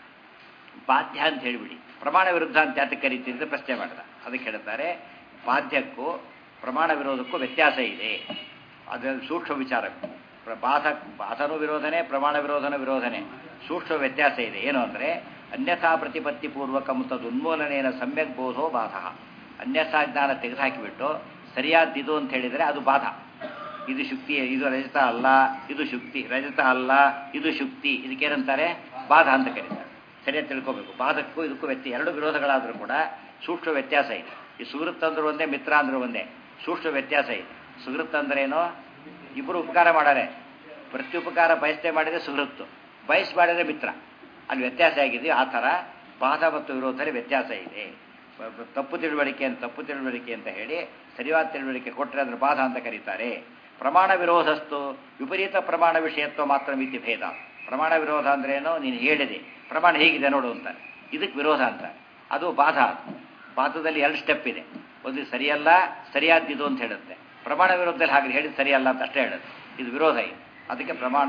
ಬಾಧ್ಯ ಅಂತ ಹೇಳಿಬಿಡಿ ಪ್ರಮಾಣ ವಿರುದ್ಧ ಅಂತ ಯಾತಕ್ಕೆ ಕರೀತಿದ್ರೆ ಪ್ರಶ್ನೆ ಮಾಡಿದ ಅದಕ್ಕೆ ಹೇಳ್ತಾರೆ ಬಾಧ್ಯಕ್ಕೂ ಪ್ರಮಾಣ ವಿರೋಧಕ್ಕೂ ವ್ಯತ್ಯಾಸ ಇದೆ ಅದರಲ್ಲಿ ಸೂಕ್ಷ್ಮ ವಿಚಾರ ಬಾಧ ಬಾಧನೂ ವಿರೋಧನೆ ಪ್ರಮಾಣ ವಿರೋಧನ ವಿರೋಧನೆ ಸೂಕ್ಷ್ಮ ವ್ಯತ್ಯಾಸ ಇದೆ ಏನು ಅಂದರೆ ಅನ್ಯಥಾ ಪ್ರತಿಪತ್ತಿ ಪೂರ್ವಕ ತದ್ ಉನ್ಮೂಲನೇನ ಸಮ್ಯಕ್ ಬೋಧೋ ಬಾಧ ಅನ್ಯಥಾ ಜ್ಞಾನ ತೆಗೆದುಹಾಕಿಬಿಟ್ಟು ಸರಿಯಾದ್ದಿದು ಅಂತ ಹೇಳಿದರೆ ಅದು ಬಾಧ ಇದು ಶುಕ್ತಿ ಇದು ರಜತ ಅಲ್ಲ ಇದು ಶುಕ್ತಿ ರಜತ ಅಲ್ಲ ಇದು ಶುಕ್ತಿ ಇದಕ್ಕೇನಂತಾರೆ ಬಾಧ ಅಂತ ಕರೀತಾರೆ ಸರಿಯಾಗಿ ತಿಳ್ಕೋಬೇಕು ಬಾಧಕ್ಕೂ ಇದಕ್ಕೂ ವ್ಯತ್ಯ ಎರಡು ವಿರೋಧಗಳಾದರೂ ಕೂಡ ಸೂಕ್ಷ್ಮ ವ್ಯತ್ಯಾಸ ಇದೆ ಈ ಸುಹೃತ್ ಅಂದ್ರೆ ಒಂದೇ ಮಿತ್ರ ಅಂದ್ರೆ ಒಂದೇ ಸೂಕ್ಷ್ಮ ವ್ಯತ್ಯಾಸ ಇದೆ ಸುಹೃತ್ ಅಂದ್ರೇನು ಇಬ್ಬರು ಉಪಕಾರ ಮಾಡಾರೆ ಪ್ರತ್ಯುಪಕಾರ ಬಯಸ್ತೆ ಮಾಡಿದರೆ ಸುಹೃತ್ತು ಬಯಸ್ ಮಾಡಿದರೆ ಮಿತ್ರ ಅಲ್ಲಿ ವ್ಯತ್ಯಾಸ ಆಗಿದೆಯೋ ಆ ಥರ ಬಾಧ ಮತ್ತು ವಿರೋಧದಲ್ಲಿ ವ್ಯತ್ಯಾಸ ಇದೆ ತಪ್ಪು ತಿಳುವಳಿಕೆ ಅಂತ ತಪ್ಪು ತಿಳುವಳಿಕೆ ಅಂತ ಹೇಳಿ ಸರಿಯಾದ ತಿಳುವಳಿಕೆ ಕೊಟ್ಟರೆ ಅದನ್ನು ಬಾಧ ಅಂತ ಕರೀತಾರೆ ಪ್ರಮಾಣ ವಿರೋಧಸ್ತು ವಿಪರೀತ ಪ್ರಮಾಣ ವಿಷಯತ್ವ ಮಾತ್ರ ಮಿತಿ ಭೇದ ಪ್ರಮಾಣ ವಿರೋಧ ಅಂದ್ರೇನು ನೀನು ಹೇಳಿದೆ ಪ್ರಮಾಣ ಹೇಗಿದೆ ನೋಡು ಅಂತಾರೆ ಇದಕ್ಕೆ ವಿರೋಧ ಅಂತ ಅದು ಬಾಧ ಬಾಧದಲ್ಲಿ ಎರಡು ಸ್ಟೆಪ್ ಇದೆ ಒಂದು ಸರಿಯಲ್ಲ ಸರಿಯಾದ್ದಿದು ಅಂತ ಹೇಳುತ್ತೆ ಪ್ರಮಾಣ ವಿರೋಧದಲ್ಲಿ ಹಾಗೆ ಹೇಳಿದ್ ಸರಿಯಲ್ಲ ಅಂತ ಅಷ್ಟೇ ಹೇಳುತ್ತೆ ಇದು ವಿರೋಧ ಇದೆ ಅದಕ್ಕೆ ಪ್ರಮಾಣ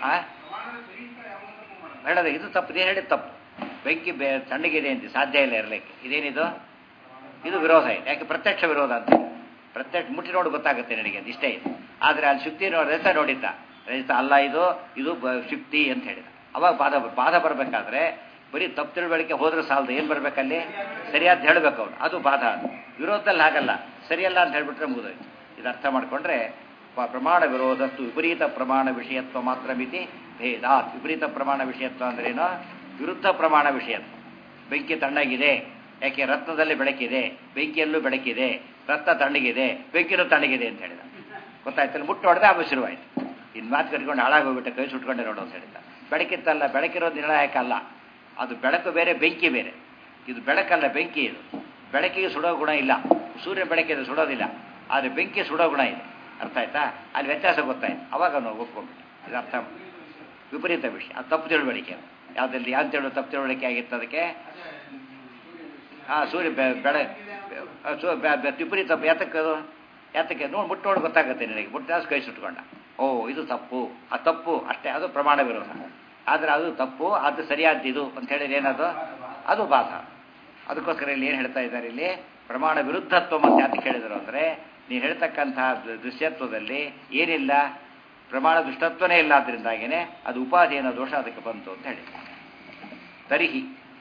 ಹೇಳೋದು ಇದು ತಪ್ಪು ಇದೇನು ಹೇಳಿದ ತಪ್ಪು ಬೆಂಕಿ ಬೆ ತಣ್ಣಗಿದೆ ಅಂತ ಸಾಧ್ಯ ಇಲ್ಲ ಇರಲಿಕ್ಕೆ ಇದೇನಿದು ಇದು ವಿರೋಧ ಇದೆ ಯಾಕೆ ಪ್ರತ್ಯಕ್ಷ ವಿರೋಧ ಅಂತ ಪ್ರತ್ಯಕ್ಷ ಮುಟ್ಟಿ ನೋಡಿ ಗೊತ್ತಾಗುತ್ತೆ ನನಗೆ ಅಂತ ಇಷ್ಟೇ ಇದೆ ಆದರೆ ಅಲ್ಲಿ ಶುಕ್ತಿ ನೋಡಿ ರಜತ ನೋಡಿದ್ದ ರಜತ ಅಲ್ಲ ಇದು ಇದು ಶುಕ್ತಿ ಅಂತ ಹೇಳಿದ ಅವಾಗ ಬಾಧ ಬಾಧ ಬರಬೇಕಾದ್ರೆ ಬರೀ ತಪ್ಪು ತಿಳುವಳಿಕೆ ಹೋದ್ರೆ ಸಾಲದು ಏನು ಬರಬೇಕಲ್ಲಿ ಸರಿಯಾದ ಹೇಳಬೇಕು ಅವನು ಅದು ಬಾಧ ವಿರೋಧದಲ್ಲಿ ಹಾಗಲ್ಲ ಸರಿಯಲ್ಲ ಅಂತ ಹೇಳ್ಬಿಟ್ರೆ ಮುಗಿದೋಯ್ತು ಇದು ಅರ್ಥ ಮಾಡಿಕೊಂಡ್ರೆ ಪ್ರಮಾಣ ವಿರೋಧತ್ತು ವಿಪರೀತ ಪ್ರಮಾಣ ವಿಷಯತ್ವ ಮಾತ್ರ ಮಿತಿ ಭೇದ ವಿಪರೀತ ಪ್ರಮಾಣ ವಿಷಯತ್ವ ಅಂದ್ರೇನು ವಿರುದ್ಧ ಪ್ರಮಾಣ ವಿಷಯತ್ವ ಬೆಂಕಿ ತಣ್ಣಗಿದೆ ಯಾಕೆ ರತ್ನದಲ್ಲಿ ಬೆಳಕಿದೆ ಬೆಂಕಿಯಲ್ಲೂ ಬೆಳಕಿದೆ ರತ್ನ ತಣ್ಣಗಿದೆ ಬೆಂಕಿನೂ ತಣ್ಣಗಿದೆ ಅಂತ ಹೇಳಿದ ಗೊತ್ತಾಯ್ತಲ್ಲ ಮುಟ್ಟು ಹೊಡೆದ ಆಮೇಲೆ ಶುರುವಾಯಿತು ಇನ್ನು ಮಾತು ಕಟ್ಕೊಂಡು ಹಾಳಾಗೋಗ್ಬಿಟ್ಟು ಕೈ ಸುಟ್ಕೊಂಡೆ ನೋಡು ಅಂತ ಹೇಳಿದ ಬೆಳಕಿತ್ತಲ್ಲ ಬೆಳಕಿರೋದು ನಿರ್ಣಾಯಕ ಅಲ್ಲ ಅದು ಬೆಳಕು ಬೇರೆ ಬೆಂಕಿ ಬೇರೆ ಇದು ಬೆಳಕಲ್ಲ ಬೆಂಕಿ ಇದು ಬೆಳಕಿಗೆ ಸುಡೋ ಗುಣ ಇಲ್ಲ ಸೂರ್ಯ ಬೆಳಕಿದೆ ಸುಡೋದಿಲ್ಲ ಆದರೆ ಬೆಂಕಿ ಸುಡೋ ಗುಣ ಇದೆ ಅರ್ಥ ಆಯ್ತಾ ಅಲ್ಲಿ ವ್ಯತ್ಯಾಸ ಗೊತ್ತಾಯ್ತು ಅವಾಗ ನಾವು ಒಪ್ಕೊಂಡ್ಬಿಟ್ಟು ಇದು ಅರ್ಥ ವಿಪರೀತ ವಿಷಯ ಅದು ತಪ್ಪು ತಿಳುವಳಿಕೆ ಯಾವುದಲ್ಲಿ ಯಾವ ತಿಳುವ ತಪ್ಪು ತಿಳುವಳಿಕೆ ಆಗಿತ್ತು ಅದಕ್ಕೆ ಹಾಂ ಸೂರ್ಯ ಬೆಳೆ ವಿಪರೀತ ಯಾತಕ್ಕೆ ಅದು ಯಾತಕ್ಕೆ ನೋಡಿ ಮುಟ್ಟು ನೋಡಿ ಗೊತ್ತಾಗುತ್ತೆ ನಿನಗೆ ಮುಟ್ಟಾಸ್ ಕೈ ಸುಟ್ಕೊಂಡ ಓ ಇದು ತಪ್ಪು ಆ ತಪ್ಪು ಅಷ್ಟೇ ಅದು ಪ್ರಮಾಣ ವಿರೋಧ ಆದರೆ ಅದು ತಪ್ಪು ಅದು ಸರಿಯಾದ್ದು ಅಂತ ಹೇಳಿದ್ರೆ ಏನದು ಅದು ಬಾಧ ಅದಕ್ಕೋಸ್ಕರ ಇಲ್ಲಿ ಏನು ಹೇಳ್ತಾ ಇದ್ದಾರೆ ಇಲ್ಲಿ ಪ್ರಮಾಣ ವಿರುದ್ಧತ್ವ ಮತ್ತೆ ಅಂತ ಕೇಳಿದ್ರು ಅಂದರೆ ನೀವು ಹೇಳ್ತಕ್ಕಂತಹ ದೃಶ್ಯತ್ವದಲ್ಲಿ ಏನಿಲ್ಲ ಪ್ರಮಾಣ ದುಷ್ಟತ್ವನೇ ಇಲ್ಲ ಆದ್ದರಿಂದಾಗೇನೆ ಅದು ಉಪಾಧಿಯನ್ನ ದೋಷ ಅದಕ್ಕೆ ಬಂತು ಅಂತ ಹೇಳಿ ತರಿಹಿ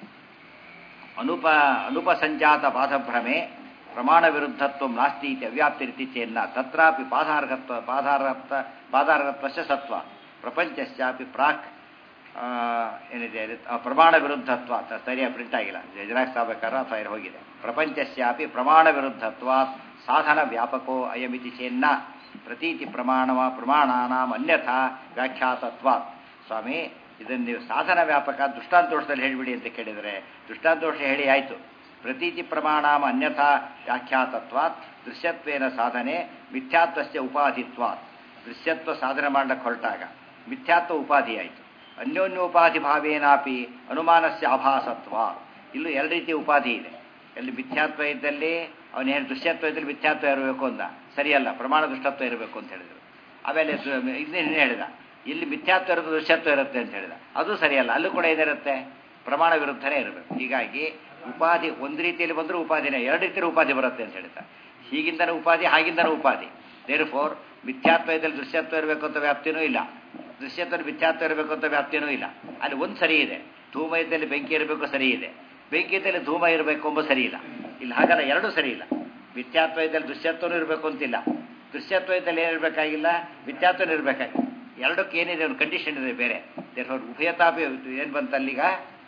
ಅನುಪ ಅನುಪಸಂಜಾತ ಬಾಧಭ್ರಮೆ ಪ್ರಮಾಣ ವಿರುದ್ಧತ್ವ ನಾಸ್ತಿ ಇತಿ ಅವ್ಯಾಪ್ತಿರಿತಿ ಚೇನ್ನ ತತ್ರಾಪಿ ಪಾದಾರ್ಹತ್ವ ಪಾದಾರ್ಹತ್ವ ಪಾದಾರ್ಹತ್ವಶ ಸತ್ವ ಪ್ರಪಂಚಸ್ಯಾಪಿ ಪ್ರಾಕ್ ಏನಿದೆ ಪ್ರಮಾಣ ವಿರುದ್ಧತ್ವ ಸರಿಯಾಗಿ ಪ್ರಿಂಟ್ ಆಗಿಲ್ಲ ಜೆರಾಕ್ಸ್ ಆಗ್ಬೇಕಾದ್ರೆ ಅಥವಾ ಇಲ್ಲಿ ಹೋಗಿದೆ ಪ್ರಪಂಚಸ್ಯಾಪಿ ಪ್ರಮಾಣ ವಿರುದ್ಧತ್ವ ಸಾಧನ ವ್ಯಾಪಕೋ ಅಯಮಿತಿ ಚೇನ್ನ ಪ್ರತೀತಿ ಪ್ರಮಾಣವ ಪ್ರಮಾಣಾನಾಂ ಅನ್ಯಥಾ ವ್ಯಾಖ್ಯಾತತ್ವ ಸ್ವಾಮಿ ಇದನ್ನು ನೀವು ಸಾಧನ ವ್ಯಾಪಕ ದೃಷ್ಟಾಂತೋಷದಲ್ಲಿ ಹೇಳಿಬಿಡಿ ಅಂತ ಕೇಳಿದರೆ ದೃಷ್ಟಾಂತೋಷ ಹೇಳಿ ಆಯಿತು ಪ್ರತೀತಿ ಪ್ರಮಾಣಾಮ ಅನ್ಯಥಾ ವ್ಯಾಖ್ಯಾತತ್ವಾತ್ ದೃಶ್ಯತ್ವೇನ ಸಾಧನೆ ಮಿಥ್ಯಾತ್ವಸ್ಯ ಉಪಾಧಿತ್ವಾತ್ ದೃಶ್ಯತ್ವ ಸಾಧನೆ ಮಾಡಕ್ಕೆ ಹೊರಟಾಗ ಮಿಥ್ಯಾತ್ವ ಉಪಾಧಿ ಆಯಿತು ಅನ್ಯೋನ್ಯೋಪಾಧಿ ಭಾವೇನಾಪಿ ಅನುಮಾನಸ್ಯ ಆಭಾಸತ್ವ ಇಲ್ಲೂ ಎರಡು ರೀತಿಯ ಉಪಾಧಿ ಇದೆ ಎಲ್ಲಿ ಮಿಥ್ಯಾತ್ವ ಇದ್ದಲ್ಲಿ ಅವನೇನು ದೃಶ್ಯತ್ವ ಇದ್ದಲ್ಲಿ ಮಿಥ್ಯಾತ್ವ ಇರಬೇಕು ಅಂದ ಸರಿಯಲ್ಲ ಪ್ರಮಾಣ ದುಷ್ಟತ್ವ ಇರಬೇಕು ಅಂತ ಹೇಳಿದರು ಆಮೇಲೆ ಇದನ್ನೇ ಹೇಳಿದ ಇಲ್ಲಿ ಮಿಥ್ಯಾತ್ವ ಇರುತ್ತೆ ದೃಶ್ಯತ್ವ ಇರುತ್ತೆ ಅಂತ ಹೇಳಿದ ಅದು ಸರಿಯಲ್ಲ ಅಲ್ಲೂ ಕೂಡ ಏನಿರುತ್ತೆ ಪ್ರಮಾಣ ವಿರುದ್ಧನೇ ಇರಬೇಕು ಹೀಗಾಗಿ ಉಪಾಧಿ ಒಂದು ರೀತಿಯಲ್ಲಿ ಬಂದರೂ ಉಪಾಧಿನೇ ಎರಡು ರೀತಿಯಲ್ಲಿ ಉಪಾಧಿ ಬರುತ್ತೆ ಅಂತ ಹೇಳ್ತಾರೆ ಹೀಗಿಂದನೂ ಉಪಾಧಿ ಹಾಗಿಂದನೂ ಉಪಾಧಿ ದೇರ್ ಫೋರ್ ಮಿಥ್ಯಾತ್ವ ಇದ್ದಲ್ಲಿ ದೃಶ್ಯತ್ವ ಇರಬೇಕು ಅಂತ ವ್ಯಾಪ್ತಿನೂ ಇಲ್ಲ ದೃಶ್ಯತ್ವ ಮಿಥ್ಯಾತ್ವ ಇರಬೇಕು ಅಂತ ವ್ಯಾಪ್ತಿನೂ ಇಲ್ಲ ಅಲ್ಲಿ ಒಂದು ಸರಿ ಇದೆ ಧೂಮ ಇದ್ದಲ್ಲಿ ಬೆಂಕಿ ಇರಬೇಕು ಸರಿ ಇದೆ ಬೆಂಕಿ ಇದ್ದಲ್ಲಿ ಧೂಮ ಇರಬೇಕು ಎಂಬ ಸರಿ ಇಲ್ಲ ಇಲ್ಲಿ ಹಾಗಲ್ಲ ಎರಡೂ ಸರಿ ಇಲ್ಲ ಮಿಥ್ಯಾತ್ವ ಇದ್ದಲ್ಲಿ ದೃಶ್ಯತ್ವನೂ ಇರಬೇಕು ಅಂತಿಲ್ಲ ದೃಶ್ಯತ್ವ ಇದ್ದಲ್ಲಿ ಏನಿರಬೇಕಾಗಿಲ್ಲ ಮಿಥ್ಯಾತ್ವನೂ ಇರಬೇಕಾಗಿಲ್ಲ ಎರಡಕ್ಕೆ ಏನಿದೆ ಒಂದು ಕಂಡೀಷನ್ ಇದೆ ಬೇರೆ ದೇರ್ಫೋರ್ ಉಭಯತಾಪಿ ಏನು ಬಂತಲ್ಲೀಗ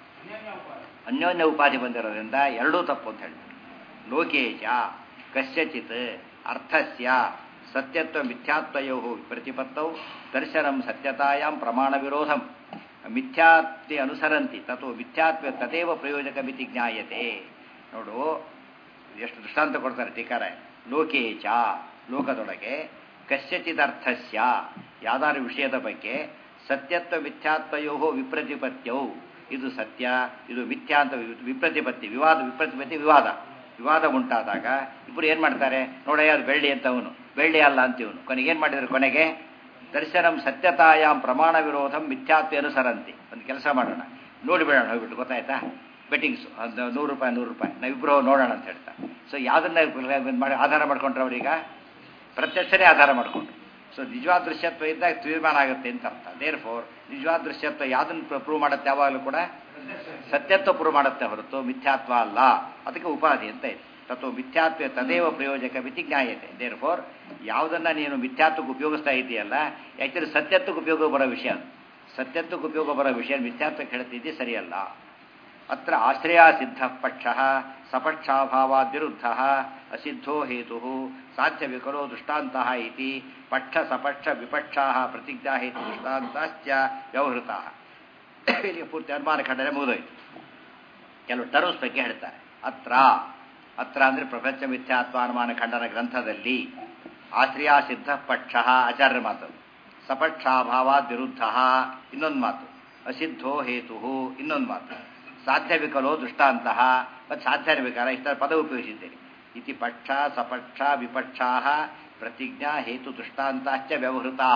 ಅನ್ಯೋನ್ಯ ಉಪಾಧಿ ಬಂದಿರೋದ್ರಿಂದ ಎರಡೂ ತಪ್ಪು ಅಂತ ಹೇಳ್ತಾರೆ ಲೋಕೇಶ ಕಸ್ಯಚಿತ್ ಅರ್ಥಸ್ಯ ಸತ್ಯತ್ವ ಮಿಥ್ಯಾತ್ವಯೋ ಪ್ರತಿಪತ್ತೌ ದರ್ಶನಂ ಸತ್ಯತಾಯಾಂ ಪ್ರಮಾಣ ವಿರೋಧಂ ಮಿಥ್ಯಾತ್ವೆ ಅನುಸರಂತಿ ತಥೋ ಮಿಥ್ಯಾತ್ವ ತದೇವ ಪ್ರಯೋಜಕ ಮಿತಿ ಜ್ಞಾಯತೆ ನೋಡು ಎಷ್ಟು ದೃಷ್ಟಾಂತ ಕೊಡ್ತಾರೆ ಟೀಕಾರ ಲೋಕೇಚ ಲೋಕದೊಳಗೆ ಕಸ್ಯಚಿದರ್ಥಸ್ಯ ಯಾವ್ದಾದ್ರು ವಿಷಯದ ಬಗ್ಗೆ ಸತ್ಯತ್ವ ಮಿಥ್ಯಾತ್ವಯೋ ವಿಪ್ರತಿಪತ್ಯೌ ಇದು ಸತ್ಯ ಇದು ಮಿಥ್ಯಾ ಅಂತ ವಿಪ್ರತಿಪತ್ತಿ ವಿವಾದ ವಿಪ್ರತಿಪತ್ತಿ ವಿವಾದ ವಿವಾದ ಉಂಟಾದಾಗ ಇಬ್ಬರು ಏನು ಮಾಡ್ತಾರೆ ನೋಡಯ್ಯ ಅದು ಬೆಳ್ಳಿ ಅಂತ ಅವನು ಬೆಳ್ಳಿ ಅಲ್ಲ ಅಂತ ಇವನು ಕೊನೆಗೆ ಏನು ಮಾಡಿದ್ರು ಕೊನೆಗೆ ದರ್ಶನಂ ಸತ್ಯತಾಯಾಮ್ ಪ್ರಮಾಣ ವಿರೋಧಂ ಮಿಥ್ಯಾತ್ವ ಅನುಸರಂತಿ ಒಂದು ಕೆಲಸ ಮಾಡೋಣ ನೋಡಿಬಿಡೋಣ ಹೋಗ್ಬಿಟ್ಟು ಗೊತ್ತಾಯ್ತಾ ಬೆಟ್ಟಿಂಗ್ಸು ಒಂದು ನೂರು ರೂಪಾಯಿ ನೂರು ರೂಪಾಯಿ ನಾವಿಬ್ಬರು ನೋಡೋಣ ಅಂತ ಹೇಳ್ತಾರೆ ಸೊ ಯಾವುದನ್ನ ಮಾಡಿ ಆಧಾರ ಮಾಡ್ಕೊಂಡ್ರೆ ಅವ್ರೀಗ ಪ್ರತ್ಯಕ್ಷನೇ ಆಧಾರ ಮಾಡಿಕೊಂಡ್ರು ಸೊ ನಿಜವಾದ ದೃಶ್ಯತ್ವ ಇದ್ದಾಗ ತೀರ್ಮಾನ ಆಗುತ್ತೆ ಅಂತ ಅರ್ಥ ದೇರ್ ಫೋರ್ ನಿಜವಾದ ದೃಶ್ಯತ್ವ ಯಾವುದನ್ನು ಪ್ರೂವ್ ಮಾಡುತ್ತೆ ಯಾವಾಗಲೂ ಕೂಡ ಸತ್ಯತ್ವ ಪ್ರೂವ್ ಮಾಡುತ್ತೆ ಹೊರತು ಮಿಥ್ಯಾತ್ವ ಅಲ್ಲ ಅದಕ್ಕೆ ಉಪಾಧಿ ಅಂತ ಇದೆ ತತ್ವ ಮಿಥ್ಯಾತ್ವ ತದೇವ ಪ್ರಯೋಜಕ ಮಿತಿ ಜ್ಞಾಯತೆ ದೇರ್ ಫೋರ್ ಯಾವುದನ್ನ ನೀನು ಮಿಥ್ಯಾತ್ವಕ್ಕೆ ಉಪಯೋಗಿಸ್ತಾ ಇದೆಯಲ್ಲ ಯಾಕೆಂದ್ರೆ ಸತ್ಯತ್ವಕ್ಕೆ ಉಪಯೋಗ ಬರೋ ವಿಷಯ ಸತ್ಯತ್ವಕ್ಕೆ ಉಪಯೋಗ ಬರೋ ವಿಷಯ ಮಿಥ್ಯಾತ್ವಕ್ಕೆ ಹೇಳ್ತಿದ್ದೆ ಸರಿಯಲ್ಲ ಅತ್ರ ಆಶ್ರಯ ಸಿದ್ಧ ಪಕ್ಷ ಸಪಕ್ಷಾಭಾವಾದ್ವಿರುದ್ಧ ಅಸಿದ್ಧೋ ಹೇತು ಸಾಧ್ಯ ವಿಕರೋ ದೃಷ್ಟಾಂತ ಇತಿ ಪಕ್ಷ ಸಪಕ್ಷ ವಿಪಕ್ಷಾ ಪ್ರತಿಜ್ಞಾ ಹೇತು ದೃಷ್ಟಾಂತಶ್ಚ ವ್ಯವಹೃತ ಇಲ್ಲಿ ಪೂರ್ತಿ ಅನುಮಾನ ಖಂಡನೆ ಮುಗಿದೋಯ್ತು ಕೆಲವು ಟರ್ಮ್ಸ್ ಬಗ್ಗೆ ಹೇಳ್ತಾರೆ ಅತ್ರ ಅತ್ರ ಅಂದ್ರೆ ಪ್ರಪಂಚ ಮಿಥ್ಯಾತ್ವ ಅನುಮಾನ ಖಂಡನ ಗ್ರಂಥದಲ್ಲಿ ಆಶ್ರಯ ಸಿದ್ಧ ಪಕ್ಷ ಆಚಾರ್ಯ ಮಾತು ಸಪಕ್ಷಾಭಾವಾದ್ ವಿರುದ್ಧ ಇನ್ನೊಂದು ಮಾತು ಅಸಿದ್ಧೋ ಹೇತು ಇನ್ನೊಂದು ಮಾತು ಸಾಧ್ಯ ವಿಕಲೋ ದೃಷ್ಟಾಂತ ಮತ್ತು ಸಾಧ್ಯ ವಿಕಾರ ಇಷ್ಟ ಪದ ಉಪಯೋಗಿಸಿದ್ದೇನೆ ಇತಿ ಪಕ್ಷ ಸಪಕ್ಷ ವಿಪಕ್ಷಾ ಪ್ರತಿಜ್ಞಾ ಹೇತು ದೃಷ್ಟಾಂತಾಶ್ಚ ವ್ಯವಹೃತಾ